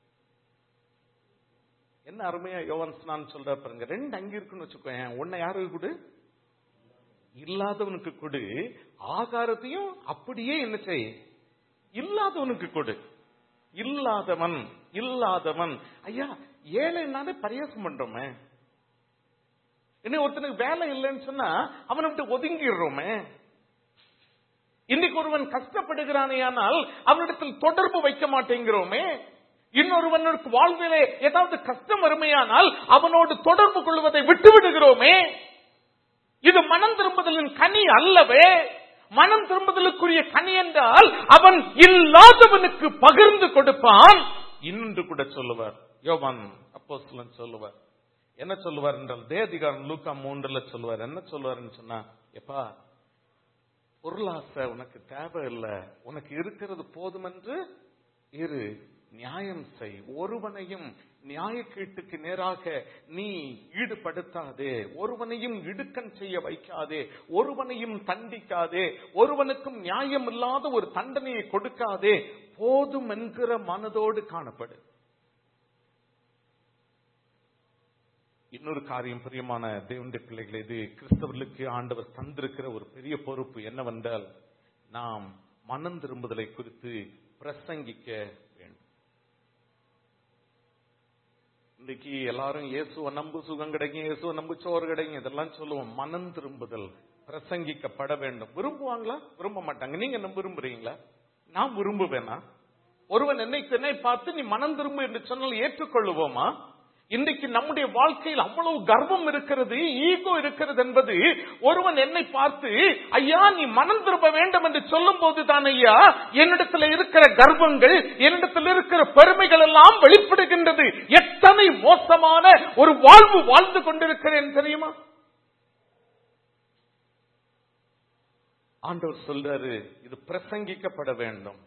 என்ன அருமையா யோவான் ஸ்நான் சொல்ற பாருங்க ரெண்டு அங்க இருக்குன்னு வச்சுக்கோயேன் உன்னை யாருக்கு கொடு இல்லாதவனுக்கு கொடு ஆகாரத்தையும் அப்படியே என்ன செய் இல்லாதவனுக்கு கொடு இல்லாதவன் இல்லாதவன் ஐயா ஏழைனாலே பரியாசம் பண்றோமே இன்னும் ஒருத்தனுக்கு வேலை இல்லைன்னு சொன்னா அவனை விட்டு ஒதுங்கிடுறோமே இன்னைக்கு ஒருவன் கஷ்டப்படுகிறானேயானால் அவனிடத்தில் தொடர்பு வைக்க மாட்டேங்கிறோமே இன்னொருவனுக்கு வாழ்விலே ஏதாவது கஷ்டம் வறுமையானால் அவனோடு தொடர்பு கொள்வதை விட்டு விடுகிறோமே இது மனம் திரும்புதலின் கனி அல்லவே மனம் திரும்புதலுக்குரிய கனி என்றால் அவன் இல்லாதவனுக்கு பகிர்ந்து கொடுப்பான் இன்னொன்று கூட சொல்லுவார் யோவான் அப்போஸ்தலன் சொல்லுவார் என்ன சொல்லுவார் என்றால் தேதிகாரன் லூக்கா மூன்றுல சொல்லுவார் என்ன சொல்லுவாருன்னு சொன்னா எப்பா பொருளாசை உனக்கு தேவையில்லை உனக்கு இருக்கிறது போதுமென்று இரு நியாயம் செய் ஒருவனையும் நியாயக்கீட்டுக்கு நேராக நீ ஈடுபடுத்தாதே ஒருவனையும் இடுக்கன் செய்ய வைக்காதே ஒருவனையும் தண்டிக்காதே ஒருவனுக்கும் நியாயம் இல்லாத ஒரு தண்டனையை கொடுக்காதே போதும் என்கிற மனதோடு காணப்படு இன்னொரு காரியம் பிரியமான தேவனுடைய பிள்ளைகள் இது கிறிஸ்தவர்களுக்கு ஆண்டவர் தந்திருக்கிற ஒரு பெரிய பொறுப்பு என்னவென்றால் நாம் மனம் திரும்புதலை குறித்து பிரசங்கிக்க வேண்டும் இன்னைக்கு எல்லாரும் இயேசுவ நம்பு சுகம் கிடைக்கும் இயேசுவ நம்பு சோறு கிடைக்கும் இதெல்லாம் சொல்லுவோம் மனம் திரும்புதல் பிரசங்கிக்கப்பட வேண்டும் விரும்புவாங்களா விரும்ப மாட்டாங்க நீங்க என்ன விரும்புறீங்களா நான் விரும்புவேனா ஒருவன் என்னை என்னை பார்த்து நீ மனம் திரும்பு என்று சொன்னால் ஏற்றுக்கொள்ளுவோமா இன்றைக்கு நம்முடைய வாழ்க்கையில் அவ்வளவு கர்வம் இருக்கிறது ஈகோ இருக்கிறது என்பது ஒருவன் என்னை பார்த்து ஐயா நீ மனம் திரும்ப வேண்டும் என்று சொல்லும் போதுதான் ஐயா என்னிடத்தில் இருக்கிற கர்வங்கள் என்னிடத்தில் இருக்கிற பெருமைகள் எல்லாம் வெளிப்படுகின்றது எத்தனை மோசமான ஒரு வாழ்வு வாழ்ந்து கொண்டிருக்கிறேன் தெரியுமா ஆண்டவர் சொல்றாரு இது பிரசங்கிக்கப்பட வேண்டும்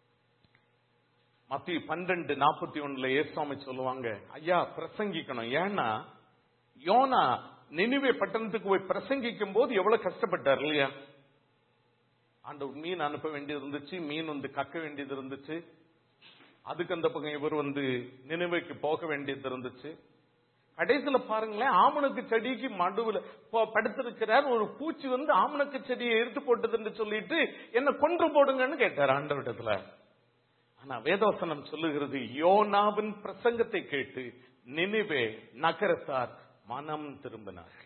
மத்திய பன்னெண்டு நாற்பத்தி ஒண்ணுல ஏசாமி சொல்லுவாங்க ஐயா பிரசங்கிக்கணும் ஏன்னா யோனா நினைவே பட்டணத்துக்கு போய் பிரசங்கிக்கும் போது எவ்வளவு கஷ்டப்பட்டார் இல்லையா ஆண்டவர் மீன் அனுப்ப வேண்டியது இருந்துச்சு மீன் வந்து கக்க வேண்டியது இருந்துச்சு அதுக்கு அந்த பக்கம் இவர் வந்து நினைவுக்கு போக வேண்டியது இருந்துச்சு கடைசியில பாருங்களேன் ஆமணக்கு செடிக்கு மடுவுல ப- படுத்திருக்கிறார் ஒரு பூச்சி வந்து ஆமணக்கு செடியை எடுத்து போட்டதுன்னு சொல்லிட்டு என்ன கொன்று போடுங்கன்னு கேட்டார் ஆண்டவரிடத்துல ஆனா வேதவசனம் சொல்லுகிறது யோனாவின் பிரசங்கத்தை கேட்டு நினைவே நகரத்தார் மனம் திரும்பினார்கள்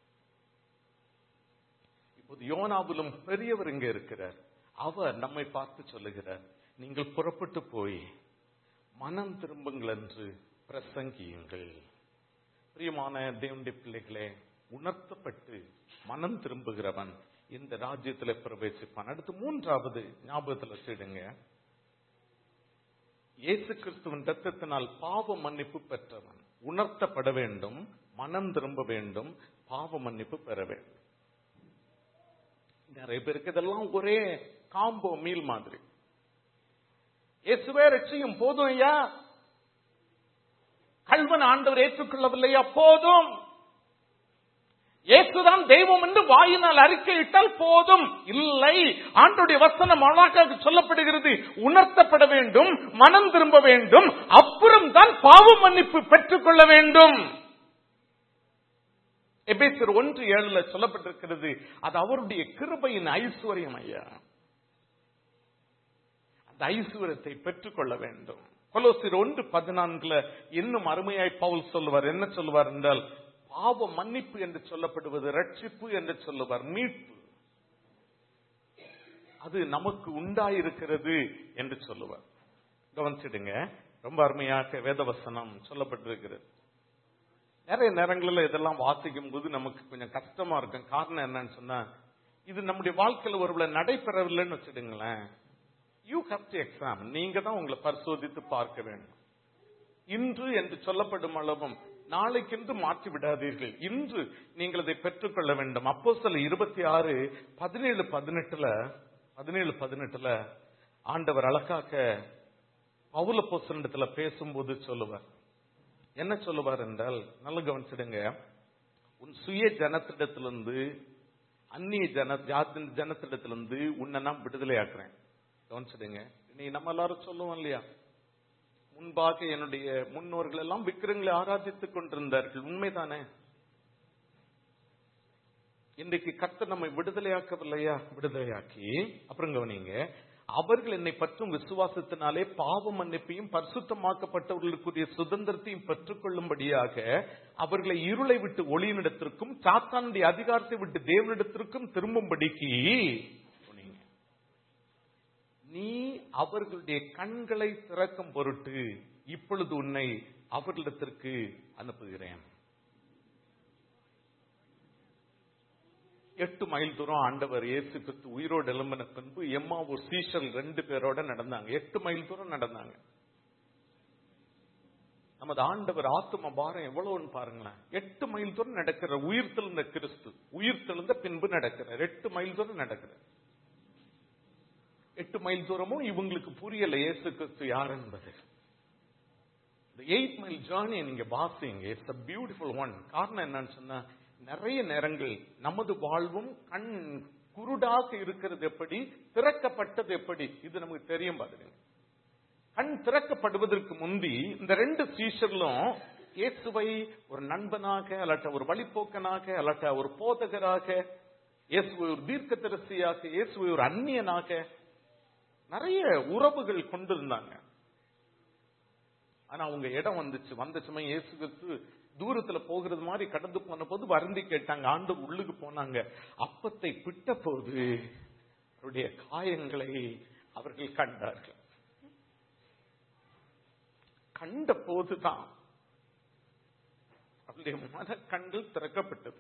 இப்போது யோனாவிலும் பெரியவர் இங்க இருக்கிறார் அவர் நம்மை பார்த்து சொல்லுகிறார் நீங்கள் புறப்பட்டு போய் மனம் திரும்புங்கள் என்று பிரசங்கியுங்கள் பிரியமான தேவனுடைய பிள்ளைகளே உணர்த்தப்பட்டு மனம் திரும்புகிறவன் இந்த ராஜ்யத்துல பிரவேசிப்பான் அடுத்து மூன்றாவது ஞாபகத்துல வச்சிடுங்க இயேசு கிறிஸ்துவின் ரத்தத்தினால் பாவ மன்னிப்பு பெற்றவன் உணர்த்தப்பட வேண்டும் மனம் திரும்ப வேண்டும் பாவ மன்னிப்பு பெற வேண்டும் நிறைய பேருக்கு இதெல்லாம் ஒரே காம்போ மீல் மாதிரி இயேசுவே ரட்சியும் போதும் ஐயா கல்வன் ஆண்டவர் ஏற்றுக்கொள்ளவில்லையா போதும் இயேசுதான் தெய்வம் என்று வாயினால் அறிக்கையிட்டால் போதும் இல்லை ஆண்டுடைய வசனம் அழகாக சொல்லப்படுகிறது உணர்த்தப்பட வேண்டும் மனம் திரும்ப வேண்டும் அப்புறம் தான் பாவ மன்னிப்பு பெற்றுக்கொள்ள வேண்டும் எபேசர் ஒன்று ஏழுல சொல்லப்பட்டிருக்கிறது அது அவருடைய கிருபையின் ஐஸ்வர்யம் ஐயா அந்த ஐஸ்வர்யத்தை பெற்றுக்கொள்ள வேண்டும் கொலோசியர் ஒன்று பதினான்குல இன்னும் அருமையாய் பவுல் சொல்லுவார் என்ன சொல்லுவார் என்றால் பாவ மன்னிப்பு என்று சொல்லப்படுவது ரட்சிப்பு என்று சொல்லுவார் மீட்பு அது நமக்கு உண்டாயிருக்கிறது என்று சொல்லுவார் கவனிச்சிடுங்க ரொம்ப அருமையாக வேதவசனம் சொல்லப்பட்டிருக்கிறது நிறைய நேரங்களில் இதெல்லாம் வாசிக்கும் போது நமக்கு கொஞ்சம் கஷ்டமா இருக்கும் காரணம் என்னன்னு சொன்னா இது நம்முடைய வாழ்க்கையில ஒருவேளை நடைபெறவில்லைன்னு வச்சுடுங்களேன் யூ ஹேவ் டு எக்ஸாம் நீங்க தான் உங்களை பரிசோதித்து பார்க்க வேண்டும் இன்று என்று சொல்லப்படும் அளவும் நாளைக்கென்று மாற்றி விடாதீர்கள் இன்று நீங்கள் அதை பெற்றுக்கொள்ள வேண்டும் அப்போ சில இருபத்தி ஆறு பதினேழு பதினெட்டுல பதினேழு பதினெட்டுல ஆண்டவர் அழகாக்க பவுல போசனிடத்துல பேசும்போது சொல்லுவார் என்ன சொல்லுவார் என்றால் நல்ல கவனிச்சிடுங்க உன் சுய ஜனத்திடத்திலிருந்து அந்நிய ஜன ஜாத்தின் ஜனத்திடத்திலிருந்து உன்னை நான் விடுதலை ஆக்குறேன் கவனிச்சிடுங்க நீ நம்ம எல்லாரும் சொல்லுவோம் இல்லையா முன்பாக என்னுடைய முன்னோர்கள் எல்லாம் விக்கிரங்களை ஆராதித்துக் கொண்டிருந்தார்கள் உண்மைதானே இன்றைக்கு கர்த்தர் நம்மை விடுதலையாக்கவில்லையா விடுதலையாக்கி அப்புறம் கவனிங்க அவர்கள் என்னை பற்றும் விசுவாசத்தினாலே பாவ மன்னிப்பையும் பரிசுத்தமாக்கப்பட்டவர்களுக்குரிய சுதந்திரத்தையும் பெற்றுக்கொள்ளும்படியாக அவர்களை இருளை விட்டு ஒளியினிடத்திற்கும் சாத்தானுடைய அதிகாரத்தை விட்டு தேவனிடத்திற்கும் திரும்பும்படிக்கு சொன்னீங்க. நீ அவர்களுடைய கண்களை திறக்கும் பொருட்டு இப்பொழுது உன்னை அவர்களிடத்திற்கு அனுப்புகிறேன் எட்டு மைல் தூரம் ஆண்டவர் இயேசு கிறிஸ்து உயிரோடு எழும்பின பின்பு எம்மா ஒரு சீஷல் ரெண்டு பேரோட நடந்தாங்க எட்டு மைல் தூரம் நடந்தாங்க நமது ஆண்டவர் ஆத்தும பாரம் எவ்வளவுன்னு பாருங்களேன் எட்டு மைல் தூரம் நடக்கிற உயிர் தெழுந்த கிறிஸ்து உயிர் தெழுந்த பின்பு நடக்கிறார் எட்டு மைல் தூரம் நடக்கிறார் எட்டு மைல் தூரமும் இவங்களுக்கு புரியல இயேசு கிறிஸ்து யார் என்பது இந்த எயிட் மைல் ஜேர்னி நீங்க வாசிங்க இட்ஸ் அ பியூட்டிஃபுல் ஒன் காரணம் என்னன்னு சொன்னா நிறைய நேரங்கள் நமது வாழ்வும் கண் குருடாக இருக்கிறது எப்படி திறக்கப்பட்டது எப்படி இது நமக்கு தெரியும் பாருங்க கண் திறக்கப்படுவதற்கு முந்தி இந்த ரெண்டு சீஷர்களும் இயேசுவை ஒரு நண்பனாக அல்லாட்ட ஒரு வழிப்போக்கனாக அல்லாட்ட ஒரு போதகராக இயேசுவை ஒரு தீர்க்கதரிசியாக இயேசுவை ஒரு அந்நியனாக நிறைய உறவுகள் கொண்டிருந்தாங்க ஆனா அவங்க இடம் வந்துச்சு வந்த சமயம் இயேசு கிறிஸ்து தூரத்துல போகிறது மாதிரி கடந்து போன போது வருந்தி கேட்டாங்க ஆண்டு உள்ளுக்கு போனாங்க அப்பத்தை பிட்ட போது அவருடைய காயங்களை அவர்கள் கண்டார்கள் கண்ட போதுதான் அவருடைய மன கண்கள் திறக்கப்பட்டது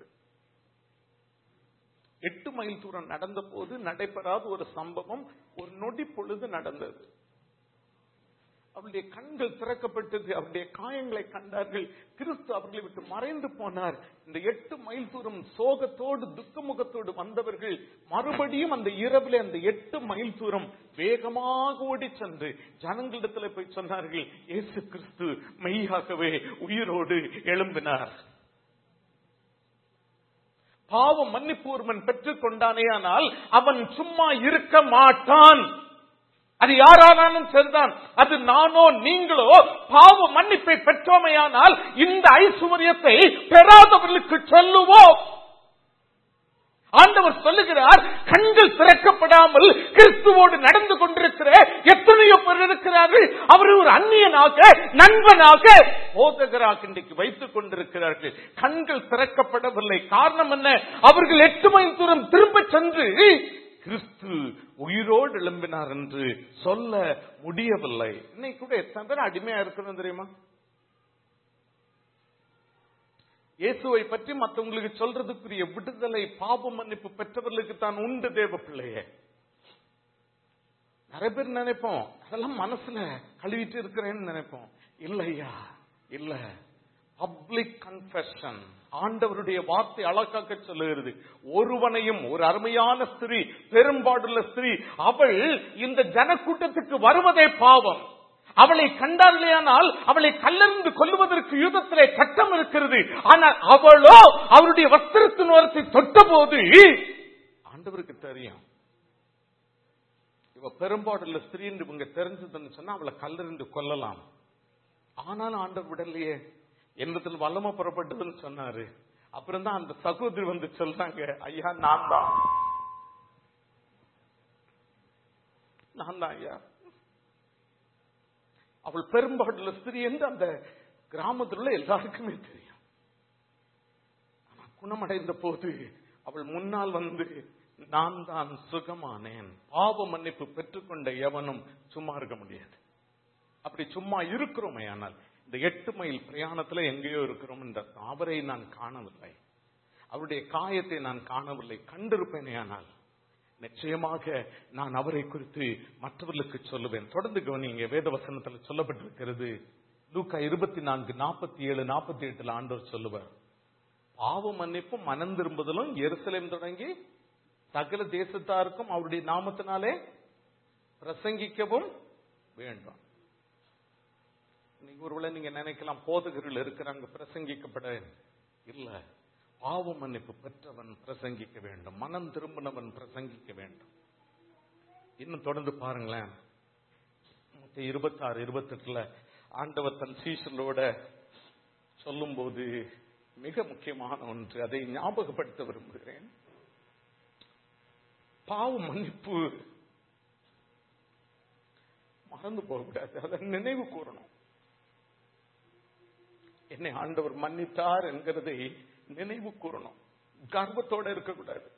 எட்டு மைல் தூரம் நடந்த போது நடைபெறாத ஒரு சம்பவம் ஒரு நொடி பொழுது நடந்தது அவருடைய கண்கள் திறக்கப்பட்டது அவருடைய காயங்களை கண்டார்கள் கிறிஸ்து அவர்களை விட்டு மறைந்து போனார் இந்த எட்டு மைல் தூரம் சோகத்தோடு துக்கமுகத்தோடு வந்தவர்கள் மறுபடியும் அந்த இரவிலே அந்த எட்டு மைல் தூரம் வேகமாக ஓடி சென்று ஜனங்களிடத்தில் போய் சொன்னார்கள் இயேசு கிறிஸ்து மெய்யாகவே உயிரோடு எழும்பினார் பாவம் மன்னிப்பு ஒருவன் பெற்றுக் கொண்டானேயானால் அவன் சும்மா இருக்க மாட்டான் அது யாரானாலும் சரிதான் அது நானோ நீங்களோ பாவ மன்னிப்பை பெற்றோமையானால் இந்த ஐஸ்வர்யத்தை பெறாதவர்களுக்கு சொல்லுவோம் ஆண்டவர் சொல்லுகிறார் கண்கள் திறக்கப்படாமல் கிறிஸ்துவோடு நடந்து கொண்டிருக்கிற எத்தனையோ பேர் இருக்கிறார்கள் அவர் ஒரு அந்நியனாக நண்பனாக போதகராக இன்றைக்கு வைத்துக் கொண்டிருக்கிறார்கள் கண்கள் திறக்கப்படவில்லை காரணம் என்ன அவர்கள் எட்டு மைல் தூரம் திரும்ப சென்று கிறிஸ்து உயிரோடு எழும்பினார் என்று சொல்ல முடியவில்லை இன்னைக்கு கூட எத்தனை பேர் அடிமையா இருக்கணும் தெரியுமா இயேசுவை பற்றி மற்றவங்களுக்கு சொல்றதுக்குரிய விடுதலை பாப மன்னிப்பு பெற்றவர்களுக்கு தான் உண்டு தேவ பிள்ளையே நிறைய பேர் நினைப்போம் அதெல்லாம் மனசுல கழுவிட்டு இருக்கிறேன்னு நினைப்போம் இல்லையா இல்ல பப்ளிக் கன்ஃபெஷன் ஆண்டவருடைய வார்த்தை அழகாக்க சொல்லுகிறது ஒருவனையும் ஒரு அருமையான ஸ்திரீ பெரும்பாடுள்ள ஸ்திரீ அவள் இந்த ஜனக்கூட்டத்துக்கு வருவதே பாவம் அவளை கண்டார்களேயானால் அவளை கல்லறிந்து கொல்லுவதற்கு யுத்தத்திலே சட்டம் இருக்கிறது ஆனால் அவளோ அவருடைய வஸ்திரத்தின் ஓரத்தை தொட்ட போது ஆண்டவருக்கு தெரியும் இவ பெரும்பாடுள்ள ஸ்திரீ என்று இவங்க தெரிஞ்சதுன்னு சொன்னா அவளை கல்லறிந்து கொல்லலாம் ஆனாலும் ஆண்டவர் விடலையே என்னத்தில் வல்லம புறப்பட்டதுன்னு சொன்னாரு அப்புறம் தான் அந்த சகோதரி வந்து சொல்றாங்க ஐயா நான் தான் நான் தான் ஐயா அவள் பெரும்பாடுள்ள ஸ்திரீ என்று அந்த கிராமத்தில் உள்ள எல்லாருக்குமே தெரியும் ஆனா குணமடைந்த போது அவள் முன்னால் வந்து நான் தான் சுகமானேன் பாவ மன்னிப்பு பெற்றுக்கொண்ட எவனும் சும்மா இருக்க முடியாது அப்படி சும்மா இருக்கிறோமே ஆனால் இந்த எட்டு மைல் பிரயாணத்துல எங்கேயோ இருக்கிறோம் என்ற அவரை நான் காணவில்லை அவருடைய காயத்தை நான் காணவில்லை கண்டிருப்பேனே ஆனால் நிச்சயமாக நான் அவரை குறித்து மற்றவர்களுக்கு சொல்லுவேன் தொடர்ந்து கவனிங்க வேத வசனத்தில் சொல்லப்பட்டிருக்கிறது லூக்கா இருபத்தி நான்கு நாற்பத்தி ஏழு நாற்பத்தி எட்டுல ஆண்டவர் சொல்லுவார் பாவ மன்னிப்பும் மனம் திரும்புதலும் எருசலேம் தொடங்கி சகல தேசத்தாருக்கும் அவருடைய நாமத்தினாலே பிரசங்கிக்கவும் வேண்டும் இன்னைக்கு ஒருவேளை நீங்க நினைக்கலாம் போதகர்கள் இருக்கிறாங்க பிரசங்கிக்கப்பட இல்ல பாவ மன்னிப்பு பெற்றவன் பிரசங்கிக்க வேண்டும் மனம் திரும்பினவன் பிரசங்கிக்க வேண்டும் இன்னும் தொடர்ந்து பாருங்களேன் இருபத்தி ஆறு இருபத்தி எட்டுல ஆண்டவர் தன் சீசலோட சொல்லும்போது மிக முக்கியமான ஒன்று அதை ஞாபகப்படுத்த விரும்புகிறேன் பாவ மன்னிப்பு மறந்து போகக்கூடாது அதை நினைவு கூறணும் என்னை ஆண்டவர் மன்னித்தார் என்கிறதை நினைவு கூறணும் கர்வத்தோட இருக்கக்கூடாது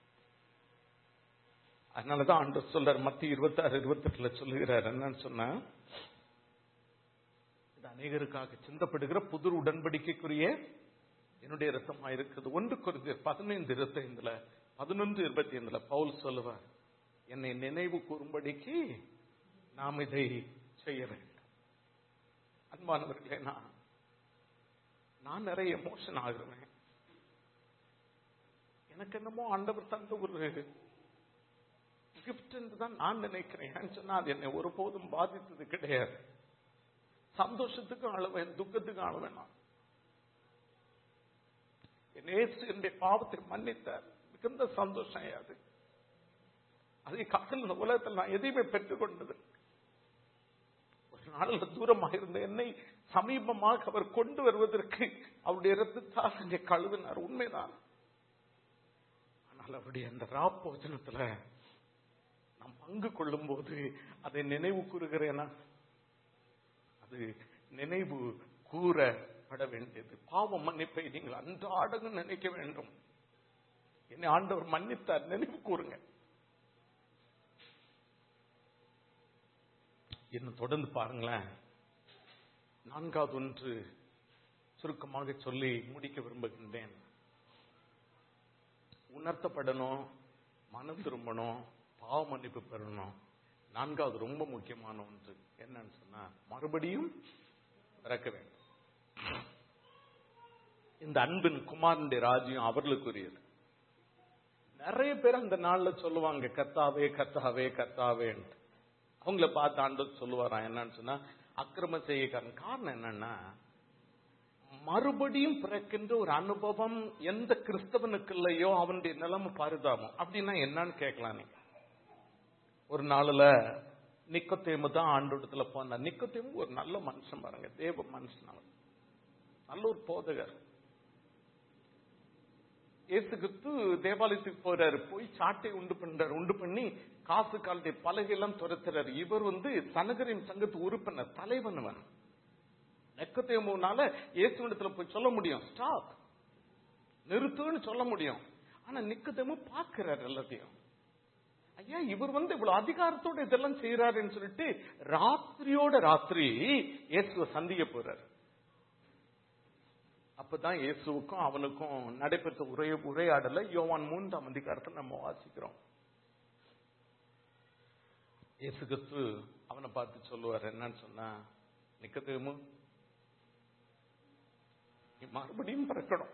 அதனாலதான் ஆண்டவர் சொல்றார் மத்திய இருபத்தி ஆறு இருபத்தி எட்டுல சொல்லுகிறார் என்னன்னு சொன்னா இது அநேகருக்காக சிந்தப்படுகிற புது உடன்படிக்கைக்குரிய என்னுடைய ரத்தமா இருக்குது ஒன்று குறைந்து பதினைந்து இருபத்தி ஐந்துல பதினொன்று இருபத்தி ஐந்துல பவுல் சொல்லுவார் என்னை நினைவு கூறும்படிக்கு நாம் இதை செய்ய வேண்டும் அன்பானவர்களே நான் நான் நிறைய எமோஷன் ஆகுறேன் எனக்கு என்னமோ ஆண்டவர் தந்த ஒரு கிஃப்ட் என்று தான் நான் நினைக்கிறேன் சொன்னா அது என்னை ஒருபோதும் பாதித்தது கிடையாது சந்தோஷத்துக்கும் அழுவேன் துக்கத்துக்கும் அழுவேன் நான் என் ஏசு என்னுடைய பாவத்தை மன்னித்தார் மிகுந்த சந்தோஷம் அது அதை காட்டில் இந்த உலகத்தில் நான் எதையுமே பெற்றுக் கொண்டது ஒரு நாளில் தூரமாக இருந்த என்னை சமீபமாக அவர் கொண்டு வருவதற்கு அவருடைய ரத்தத்தால் அங்கே கழுவினார் உண்மைதான் ஆனால் அவருடைய அந்த ராப்போஜனத்துல நாம் பங்கு கொள்ளும் போது அதை நினைவு கூறுகிறேனா அது நினைவு கூறப்பட வேண்டியது பாவ மன்னிப்பை நீங்கள் அன்றாடம் நினைக்க வேண்டும் என்னை ஆண்டவர் மன்னித்தார் நினைவு கூறுங்க இன்னும் தொடர்ந்து பாருங்களேன் நான்காவது ஒன்று சுருக்கமாக சொல்லி முடிக்க விரும்புகின்றேன் உணர்த்தப்படணும் மனம் திரும்பணும் பாவ மன்னிப்பு பெறணும் நான்காவது ரொம்ப முக்கியமான ஒன்று என்னன்னு சொன்னா மறுபடியும் பிறக்க வேண்டும் இந்த அன்பின் குமாரனுடைய ராஜ்யம் அவர்களுக்குரியது நிறைய பேர் அந்த நாள்ல சொல்லுவாங்க கத்தாவே கத்தாவே கத்தாவே அவங்கள பார்த்து ஆண்டு சொல்லுவாராம் என்னன்னு சொன்னா அக்கிரம செய்யக்காரன் காரணம் என்னன்னா மறுபடியும் பிறக்கின்ற ஒரு அனுபவம் எந்த கிறிஸ்தவனுக்கு இல்லையோ அவனுடைய நிலைமை பரிதாபம் அப்படின்னா என்னன்னு கேட்கலாம் நீங்க ஒரு நாள்ல நிக்கத்தேமு தான் ஆண்டோடத்துல போன நிக்கத்தேமு ஒரு நல்ல மனுஷன் பாருங்க தேவ மனுஷன் அவன் நல்ல ஒரு போதகர் இயேசு கிறிஸ்து தேவாலயத்துக்கு போறாரு போய் சாட்டை உண்டு பண்றாரு உண்டு பண்ணி காசு காலத்தை பலகையெல்லாம் துரத்துறாரு இவர் வந்து சனகரின் சங்கத்து உறுப்பினர் தலைவன் அவன் நெக்கத்தேமுனால இயேசுவிடத்துல போய் சொல்ல முடியும் ஸ்டாப் நிறுத்துன்னு சொல்ல முடியும் ஆனா நிக்கத்தேமு பாக்குறாரு எல்லாத்தையும் ஐயா இவர் வந்து இவ்வளவு அதிகாரத்தோட இதெல்லாம் செய்யறாருன்னு சொல்லிட்டு ராத்திரியோட ராத்திரி இயேசுவை சந்திக்க போறாரு அப்பதான் இயேசுவுக்கும் அவனுக்கும் நடைபெற்ற உரை உரையாடல யோவான் மூன்றாம் அதிகாரத்தில் நம்ம வாசிக்கிறோம் இயேசு கிறிஸ்து அவனை பார்த்து சொல்லுவார் என்னன்னு சொன்னா நிக்கதேமு நீ மறுபடியும் பிறக்கணும்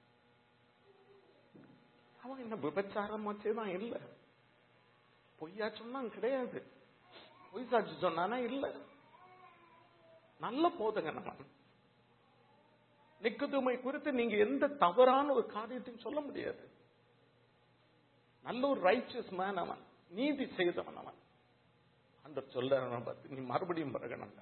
அவன் என்ன விபச்சாரமாச்சேதான் இல்ல பொய்யா சொன்னான் கிடையாது பொய் சாட்சி சொன்னானா இல்ல நல்ல போதுங்க நம்ம நிக்கதுமை குறித்து நீங்க எந்த தவறான ஒரு காரியத்தையும் சொல்ல முடியாது நல்ல ஒரு ரைச்சியஸ் மேன் அவன் நீதி செய்தவன் அவன் அந்த சொல்ல பார்த்து நீ மறுபடியும் பிறகணும்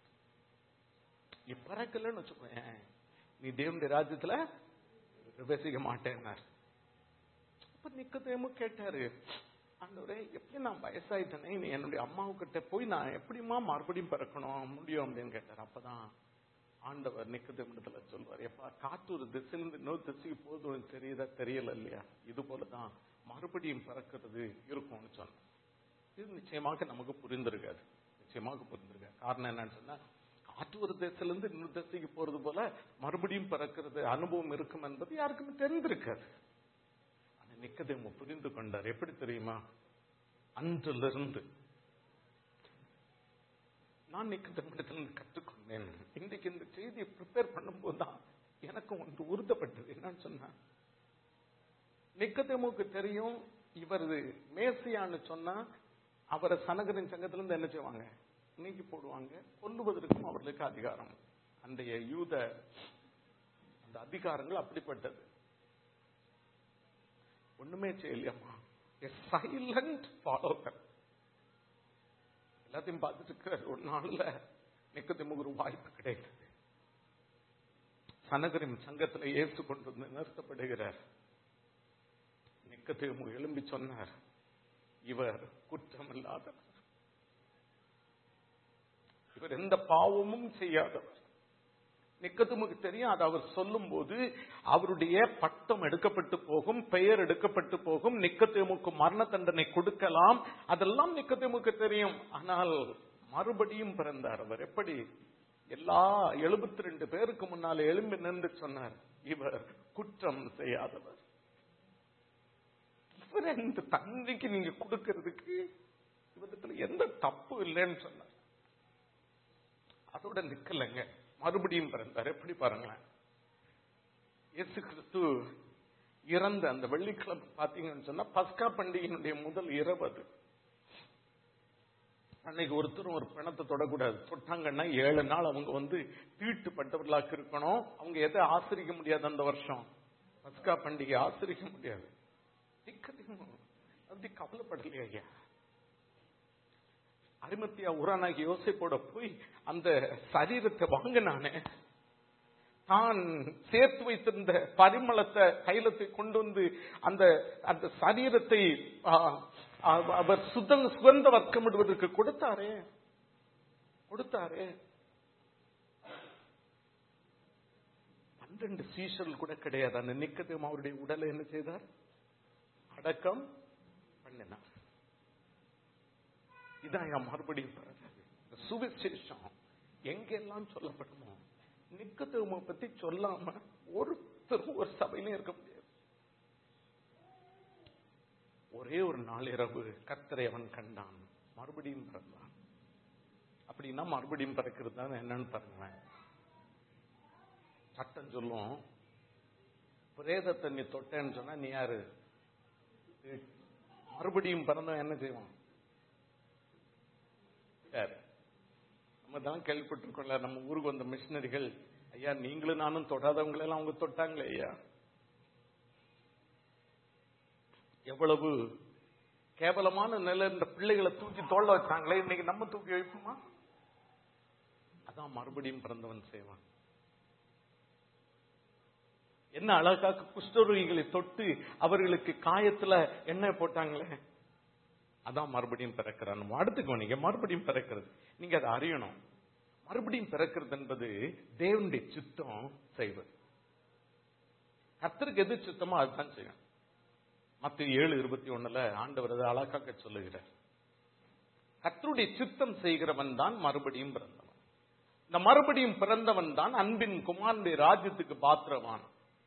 நீ பிறக்கலன்னு வச்சுக்கோயேன் நீ தேவனுடைய ராஜ்யத்துல பிரவேசிக்க மாட்டேன்னார் அப்ப நிக்கதேமு கேட்டாரு ஆண்டவரே எப்படி நான் வயசாயிட்டேனே நீ என்னுடைய அம்மாவுக்கிட்ட போய் நான் எப்படிமா மறுபடியும் பிறக்கணும் முடியும் அப்படின்னு கேட்டார் அப்பதான் ஆண்டவர் நிக்கதேமிடத்துல சொல்வார் எப்பா காற்று ஒரு திசையிலிருந்து இன்னொரு திசைக்கு போகுது உனக்கு தெரியுதா தெரியல இல்லையா இது போலதான் மறுபடியும் பிறக்கிறது இருக்கும்னு சொன்னேன் இது நிச்சயமாக நமக்கு புரிந்திருக்காது நிச்சயமாக புரிந்திருக்காது காரணம் என்னன்னு சொன்னா காற்று ஒரு திசையிலிருந்து இன்னொரு திசைக்கு போறது போல மறுபடியும் பிறக்கிறது அனுபவம் இருக்கும் என்பது யாருக்குமே தெரிந்திருக்காது ஆனா நிக்கதேமு புரிந்து கொண்டார் எப்படி தெரியுமா அன்றிலிருந்து நான் நிக்கத்திடத்திலிருந்து கற்றுக்கொண்டேன் இன்றைக்கு இந்த செய்தியை ப்ரிப்பேர் பண்ணும்போது தான் எனக்கு ஒன்று உறுதப்பட்டது என்னன்னு சொன்னா நிக்கதேமுக்கு தெரியும் இவர் மேசியான்னு சொன்னா அவரை சனகரின் சங்கத்துல இருந்து என்ன செய்வாங்க நீக்கி போடுவாங்க கொல்லுவதற்கும் அவர்களுக்கு அதிகாரம் அன்றைய யூத அந்த அதிகாரங்கள் அப்படிப்பட்டது ஒண்ணுமே செய்யலையம்மா சைலண்ட் ஃபாலோவர் எல்லாத்தையும் பார்த்துட்டு இருக்கிற ஒரு நாள்ல நிக்கதேமுக்கு ஒரு வாய்ப்பு கிடைத்தது சனகரின் சங்கத்துல ஏசு கொண்டு வந்து நிறுத்தப்படுகிறார் நிக்கதேமு எழும்பி சொன்னார் இவர் குற்றமில்லாதவர் இவர் எந்த பாவமும் செய்யாதவர் நிக்கத்துமுக்கு தெரியும் அது அவர் சொல்லும் போது அவருடைய பட்டம் எடுக்கப்பட்டு போகும் பெயர் எடுக்கப்பட்டு போகும் நிக்கத்தேமுக்கு மரண தண்டனை கொடுக்கலாம் அதெல்லாம் நிக்கத்தேமுக்கு தெரியும் ஆனால் மறுபடியும் பிறந்தார் அவர் எப்படி எல்லா எழுபத்தி ரெண்டு பேருக்கு முன்னால எழும்பி நின்று சொன்னார் இவர் குற்றம் செய்யாதவர் இவர் இந்த தந்தைக்கு நீங்க கொடுக்கிறதுக்கு இவரத்துல எந்த தப்பு இல்லைன்னு சொன்னார் அதோட நிக்கலைங்க மறுபடியும் பிறந்தார் எப்படி பாருங்களேன் இயேசு கிறிஸ்து இறந்த அந்த வெள்ளிக்கிழமை பாத்தீங்கன்னு சொன்னா பஸ்கா பண்டிகையினுடைய முதல் இரவு அது அன்னைக்கு ஒருத்தரும் ஒரு பிணத்தை தொடக்கூடாது தொட்டாங்கன்னா ஏழு நாள் அவங்க வந்து தீட்டுப்பட்டவர்களாக இருக்கணும் அவங்க எதை ஆசிரிக்க முடியாது அந்த வருஷம் பஸ்கா பண்டிகை ஆசிரிக்க முடியாது அப்படி கவலைப்படலையா ஐயா அரிமத்தியா உரானாகி யோசிப்போட போய் அந்த சரீரத்தை வாங்கினானே தான் சேர்த்து வைத்திருந்த பரிமளத்தை தைலத்தை கொண்டு வந்து அந்த அந்த சரீரத்தை அவர் சுதன் சுகந்த வர்க்கமிடுவதற்கு கொடுத்தாரே கொடுத்தாரே பன்னிரண்டு சீசல் கூட கிடையாது அந்த நிக்கதையும் அவருடைய உடலை என்ன செய்தார் அடக்கம் பண்ணினார் இதான் என் மறுபடியும் பிறகு சுவிசேஷம் எங்கெல்லாம் சொல்லப்படுமோ நிக்கத்துவமை பத்தி சொல்லாம ஒருத்தரும் ஒரு சபையிலும் இருக்க முடியாது ஒரே ஒரு நாள் இரவு கர்த்தரை அவன் கண்டான் மறுபடியும் பிறந்தான் அப்படின்னா மறுபடியும் பிறக்கிறது தான் என்னன்னு பாருங்களேன் சட்டம் சொல்லும் பிரேதத்தை நீ தொட்டேன்னு சொன்னா நீ யாரு மறுபடியும் பிறந்தவன் என்ன செய்வான் யாரு நம்ம தான் கேள்விப்பட்டிருக்கோம்ல நம்ம ஊருக்கு வந்த மிஷினரிகள் ஐயா நீங்களும் நானும் தொடாதவங்களை எல்லாம் அவங்க தொட்டாங்களே ஐயா எவ்வளவு கேவலமான நிலை இந்த பிள்ளைகளை தூக்கி தோல்ல வச்சாங்களே இன்னைக்கு நம்ம தூக்கி வைப்போமா அதான் மறுபடியும் பிறந்தவன் செய்வான் என்ன அழகாக குஷ்டரோகிகளை தொட்டு அவர்களுக்கு காயத்துல எண்ணெய் போட்டாங்களே அதான் மறுபடியும் பிறக்கிறான் அடுத்துக்கு நீங்க மறுபடியும் பிறக்கிறது நீங்க அதை அறியணும் மறுபடியும் பிறக்கிறது என்பது தேவனுடைய சித்தம் செய்வது கர்த்தருக்கு எது சித்தமோ அதுதான் செய்யணும் மத்த ஏழு இருபத்தி ஒண்ணுல ஆண்டவர் அதை அழகாக்க சொல்லுகிறார் கர்த்தருடைய சித்தம் செய்கிறவன் தான் மறுபடியும் பிறந்தவன் இந்த மறுபடியும் பிறந்தவன் தான் அன்பின் குமாரனுடைய ராஜ்யத்துக்கு பாத்திரவான்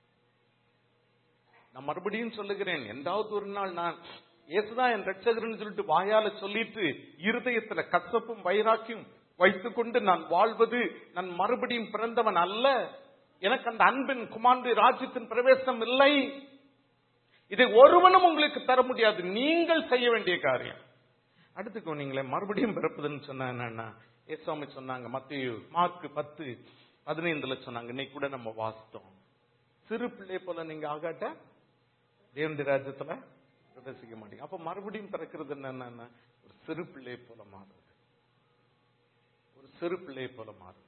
நான் மறுபடியும் சொல்லுகிறேன் எந்தாவது ஒரு நாள் நான் இயேசுதான் என் ரட்சகர்னு சொல்லிட்டு வாயால சொல்லிட்டு இருதயத்துல கசப்பும் வைராக்கியும் வைத்துக்கொண்டு நான் வாழ்வது நான் மறுபடியும் பிறந்தவன் அல்ல எனக்கு அந்த அன்பின் குமாரனுடைய ராஜ்யத்தின் பிரவேசம் இல்லை இதை ஒருவனும் உங்களுக்கு தர முடியாது நீங்கள் செய்ய வேண்டிய காரியம் அடுத்துக்கோ நீங்களே மறுபடியும் பிறப்பதுன்னு சொன்னா என்னன்னா ஏசாமி சொன்னாங்க மத்திய மார்க் பத்து பதினைந்துல சொன்னாங்க இன்னைக்கு கூட நம்ம வாசித்தோம் சிறு பிள்ளை போல நீங்க ஆகாட்ட தேவண்டி ராஜ்யத்துல பிரவேசிக்க மாட்டீங்க அப்ப மறுபடியும் பிறக்கிறது என்னன்னா ஒரு சிறு பிள்ளை போல மாறுது ஒரு சிறு பிள்ளை போல மாறுது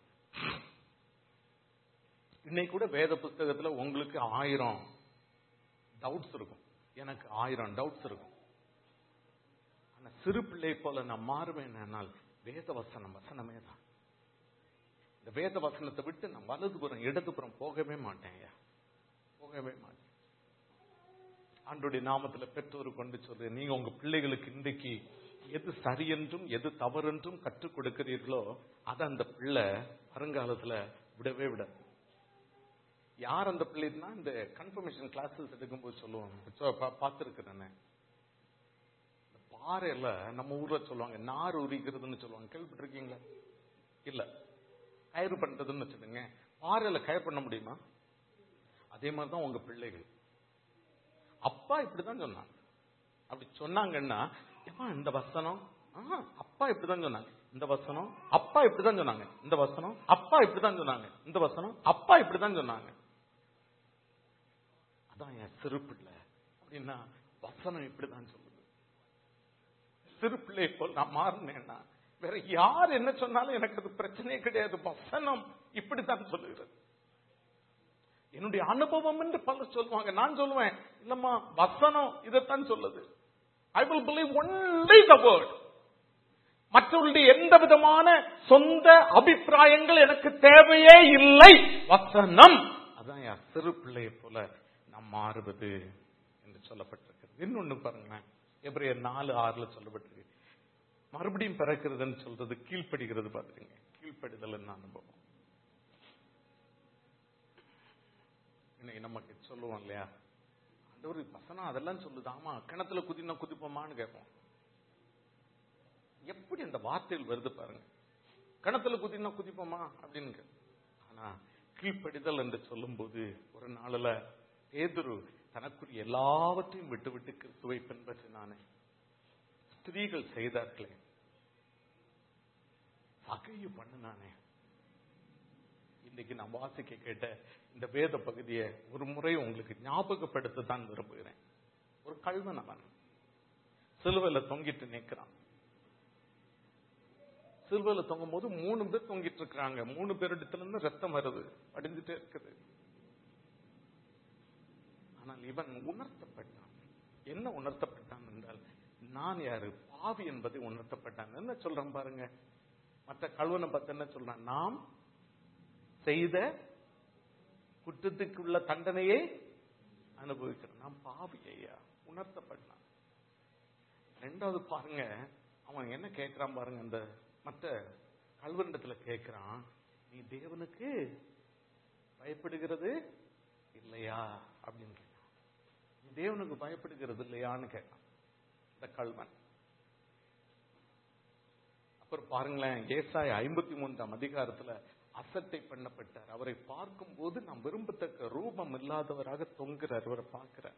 இன்னைக்கு கூட வேத புஸ்தகத்துல உங்களுக்கு ஆயிரம் டவுட்ஸ் இருக்கும் எனக்கு ஆயிரம் டவுட்ஸ் இருக்கும் ஆனா சிறு பிள்ளை போல நான் மாறுவேன் என்னால் வேத வசனம் வசனமே தான் இந்த வேத வசனத்தை விட்டு நான் வலதுபுறம் இடதுபுறம் போகவே மாட்டேன் ஐயா போகவே மாட்டேன் ஆண்டுடைய நாமத்துல பெற்றோர் கொண்டு சொல்லு நீங்க உங்க பிள்ளைகளுக்கு இன்றைக்கு எது சரி என்றும் எது தவறு என்றும் கற்றுக் கொடுக்கிறீர்களோ அதை அந்த பிள்ளை வருங்காலத்துல விடவே விடாது யார் அந்த பிள்ளைன்னா இந்த கன்ஃபர்மேஷன் கிளாஸஸ் எடுக்கும்போது சொல்லுவாங்க பார்த்துருக்கிறேன் பாறையில நம்ம ஊர்ல சொல்லுவாங்க நார் உரிக்கிறதுன்னு சொல்லுவாங்க கேள்விப்பட்டிருக்கீங்களா இல்ல கயிறு பண்றதுன்னு வச்சுடுங்க பாறையில கயிறு பண்ண முடியுமா அதே மாதிரிதான் உங்க பிள்ளைகள் அப்பா இப்படிதான் சொன்னாங்க அப்படி சொன்னாங்கன்னா ஏம்மா இந்த வசனம் ஆஹா, அப்பா இப்படிதான் சொன்னாங்க இந்த வசனம் அப்பா இப்படிதான் சொன்னாங்க இந்த வசனம் அப்பா இப்படிதான் சொன்னாங்க இந்த வசனம் அப்பா இப்படிதான் சொன்னாங்க அதான் என் சிறு பிள்ளை அப்படின்னா வசனம் இப்படிதான் சொல்லுது சிறு பிள்ளை போல் நான் மாறினேன்னா வேற யார் என்ன சொன்னாலும் எனக்கு அது பிரச்சனையே கிடையாது வசனம் இப்படித்தான் சொல்லுகிறது என்னுடைய அனுபவம் என்று பலர் சொல்லுவாங்க நான் சொல்லுவேன் இல்லம்மா வசனம் இதைத்தான் சொல்லுது I will believe only the word மற்றவர்களுடைய எந்த விதமான சொந்த அபிப்பிராயங்கள் எனக்கு தேவையே இல்லை வசனம் அதான் என் சிறு பிள்ளையை போல நாம் மாறுவது என்று சொல்லப்பட்டிருக்கிறது இன்னொன்னு பாருங்களேன் எப்ரேயர் நாலு ஆறுல சொல்லப்பட்டிருக்கு மறுபடியும் பிறக்கிறதுன்னு சொல்றது கீழ்ப்படுகிறது பாத்துருங்க கீழ்ப்படிதல் அனுபவம் இன்னைக்கு நமக்கு சொல்லுவோம் இல்லையா ஆண்டவர் வசனம் அதெல்லாம் சொல்லுது ஆமா கிணத்துல குதினா குதிப்போமான்னு கேட்போம் எப்படி அந்த வார்த்தைகள் வருது பாருங்க கிணத்துல குதினா குதிப்போமா அப்படின்னு கேட்போம். ஆனா கீழ்ப்படிதல் என்று சொல்லும்போது ஒரு நாளில் பேதுரு தனக்குரிய எல்லாவற்றையும் விட்டு விட்டு கிறிஸ்துவை பின்பற்றினானே ஸ்திரீகள் செய்தார்களே சகையு பண்ணினானே இன்னைக்கு நான் வாசிக்க கேட்ட இந்த வேத பகுதியை ஒரு முறை உங்களுக்கு ஞாபகப்படுத்த தான் விரும்புகிறேன் ஒரு கல்வன் அவன் சிலுவையில தொங்கிட்டு நிக்கிறான் சிலுவையில தொங்கும் போது மூணு பேர் தொங்கிட்டு இருக்கிறாங்க மூணு பேர் இடத்துல இருந்து ரத்தம் வருது அடிஞ்சுட்டே இருக்குது ஆனால் இவன் உணர்த்தப்பட்டான் என்ன உணர்த்தப்பட்டான் என்றால் நான் யாரு பாவி என்பதை உணர்த்தப்பட்டான் என்ன சொல்றேன் பாருங்க மற்ற கல்வனை பார்த்து என்ன சொல்றான் நாம் செய்த குற்றத்துக்குள்ள தண்டனையை அனுபவிக்கிறோம் நாம் பாவி ஐயா உணர்த்தப்பட்டான் ரெண்டாவது பாருங்க அவன் என்ன கேட்கிறான் பாருங்க அந்த மற்ற கல்வனிடத்துல கேட்கிறான் நீ தேவனுக்கு பயப்படுகிறது இல்லையா அப்படின்னு கேட்டான் நீ தேவனுக்கு பயப்படுகிறது இல்லையான்னு கேட்டான் இந்த கல்வன் அப்புறம் பாருங்களேன் ஏசாய் ஐம்பத்தி மூன்றாம் அதிகாரத்துல அசட்டை பண்ணப்பட்டார் அவரை பார்க்கும் போது நாம் விரும்பத்தக்க ரூபம் இல்லாதவராக தொங்குறார் அவரை பார்க்கிறார்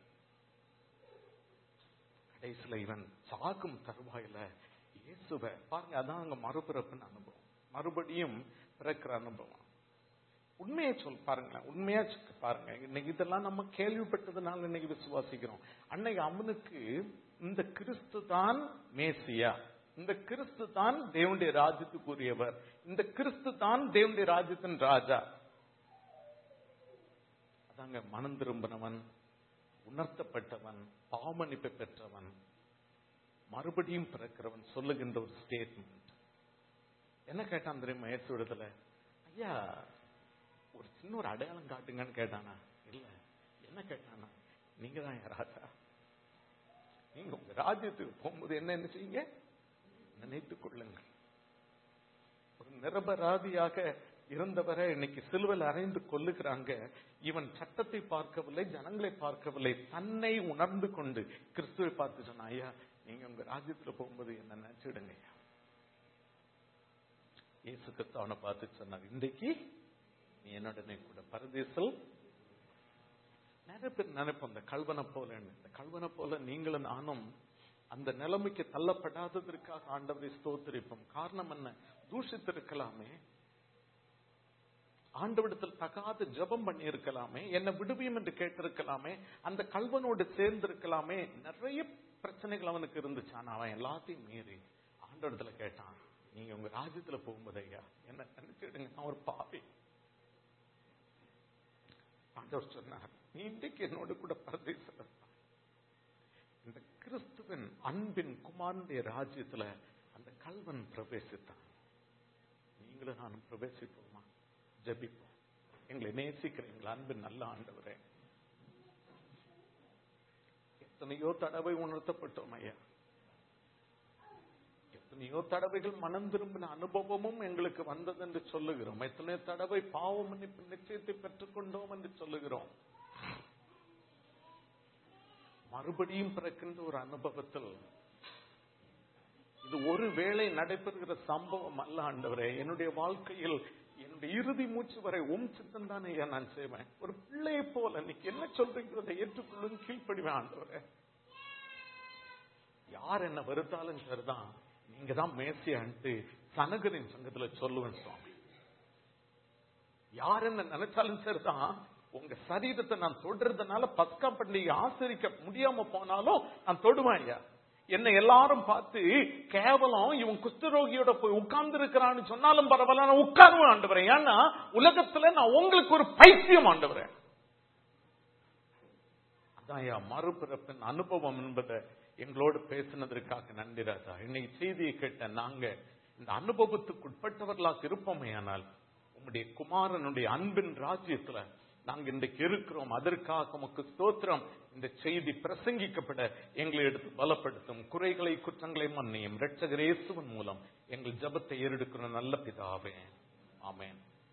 கடைசியில இவன் சாகும் தருவாயில இயேசுவ பாருங்க அதான் அங்க மறுபிறப்புன்னு அனுபவம் மறுபடியும் பிறக்கிற அனுபவம் உண்மையை சொல் பாருங்களேன் உண்மையா சொல் பாருங்க இன்னைக்கு இதெல்லாம் நம்ம கேள்விப்பட்டதுனால இன்னைக்கு விசுவாசிக்கிறோம் அன்னைக்கு அவனுக்கு இந்த கிறிஸ்து தான் மேசியா இந்த கிறிஸ்து தான் தேவனுடைய ராஜ்யத்துக்குரியவர் இந்த கிறிஸ்து தான் தேவனுடைய ராஜ்யத்தின் ராஜா அதாங்க மனம் திரும்பினவன் உணர்த்தப்பட்டவன் பாவமன்னிப்பை பெற்றவன் மறுபடியும் பிறக்கிறவன் சொல்லுகின்ற ஒரு ஸ்டேட்மெண்ட் என்ன கேட்டான் தெரியுமா இயேசு விடுதல ஐயா ஒரு சின்ன ஒரு அடையாளம் காட்டுங்கன்னு கேட்டானா இல்ல என்ன கேட்டானா நீங்க தான் என் ராஜா நீங்க உங்க ராஜ்யத்துக்கு போகும்போது என்ன என்ன செய்யுங்க நினைத்துக் கொள்ளுங்கள் ஒரு நிரபராதியாக இருந்தவரை இன்னைக்கு சிலுவையில் அறைந்து கொள்ளுகிறாங்க இவன் சட்டத்தை பார்க்கவில்லை ஜனங்களை பார்க்கவில்லை தன்னை உணர்ந்து கொண்டு கிறிஸ்துவை பார்த்து சொன்ன ஐயா நீங்க உங்க ராஜ்யத்துல போகும்போது என்ன நினைச்சிடுங்க ஐயா இயேசு கிறிஸ்து அவனை பார்த்து சொன்னார் இன்றைக்கு நீ என்னுடனே கூட பரதேசல் நிறைய பேர் நினைப்போம் இந்த கல்வனை போல இந்த கல்வனை போல நீங்களும் நானும் அந்த நிலைமைக்கு தள்ளப்படாததற்காக ஆண்டவரை ஸ்தோத்திரிப்போம் காரணம் என்ன தூஷித்திருக்கலாமே ஆண்டவிடத்தில் தகாத ஜபம் பண்ணி இருக்கலாமே என்ன விடுவியும் என்று கேட்டிருக்கலாமே அந்த கல்வனோடு சேர்ந்து இருக்கலாமே நிறைய பிரச்சனைகள் அவனுக்கு இருந்துச்சு ஆனா அவன் எல்லாத்தையும் மீறி ஆண்டவிடத்துல கேட்டான் நீங்க உங்க ராஜ்யத்துல போகும்போது ஐயா என்ன நினைச்சிடுங்க நான் ஒரு பாவி ஆண்டவர் சொன்னார் நீ இன்றைக்கு என்னோடு கூட பரதேசம் இந்த கிறிஸ்துவின் அன்பின் குமாரனுடைய ராஜ்யத்துல அந்த கல்வன் பிரவேசித்தான் நீங்களும் நானும் பிரவேசிப்போமா ஜபிப்போம் எங்களை நேசிக்கிறீங்களா அன்பின் நல்ல ஆண்டவரே எத்தனையோ தடவை உணர்த்தப்பட்டோம் ஐயா எத்தனையோ தடவைகள் மனம் திரும்பின அனுபவமும் எங்களுக்கு வந்தது என்று சொல்லுகிறோம் எத்தனையோ தடவை பாவம் மன்னிப்பு நிச்சயத்தை பெற்றுக்கொண்டோம் என்று சொல்லுகிறோம் மறுபடியும் பிறக்கின்ற ஒரு அனுபவத்தில் இது ஒரு வேளை நடைபெறுகிற சம்பவம் அல்ல ஆண்டவரே என்னுடைய வாழ்க்கையில் என்னுடைய இறுதி மூச்சு வரை உம் சித்தம் தானே நான் செய்வேன் ஒரு பிள்ளையை போல இன்னைக்கு என்ன சொல்றீங்கிறத ஏற்றுக்கொள்ளும் கீழ்ப்படிவேன் ஆண்டவரே யார் என்ன வெறுத்தாலும் சரிதான் நீங்க தான் மேசியான்ட்டு சனகரின் சங்கத்துல சொல்லுவேன் சுவாமி யார் என்ன நினைச்சாலும் சரிதான் உங்க சரீரத்தை நான் தொடுறதுனால பஸ்கா பண்டிகை ஆசரிக்க முடியாம போனாலும் நான் தொடுவேன் ஐயா என்னை எல்லாரும் பார்த்து கேவலம் இவன் குஷ்டரோகியோட போய் உட்கார்ந்து இருக்கிறான்னு சொன்னாலும் பரவாயில்ல நான் உட்காருவேன் ஆண்டவரேன் ஏன்னா உலகத்துல நான் உங்களுக்கு ஒரு பைத்தியம் ஆண்டவரேன் அதான் ஐயா மறுபிறப்பின் அனுபவம் என்பதை எங்களோடு பேசினதற்காக நன்றி ராஜா இன்னைக்கு செய்தியை கேட்ட நாங்க இந்த அனுபவத்துக்கு உட்பட்டவர்களாக இருப்போமே ஆனால் உம்முடைய குமாரனுடைய அன்பின் ராஜ்யத்துல நாங்க இன்றைக்கு இருக்கிறோம் அதற்காக உமக்கு ஸ்தோத்திரம் இந்த செய்தி பிரசங்கிக்கப்பட எங்களை எடுத்து பலப்படுத்தும் குறைகளை குற்றங்களை மன்னியும் இரட்சகர் இயேசுவின் மூலம் எங்கள் ஜபத்தை ஏறெடுக்கிற நல்ல பிதாவே ஆமென்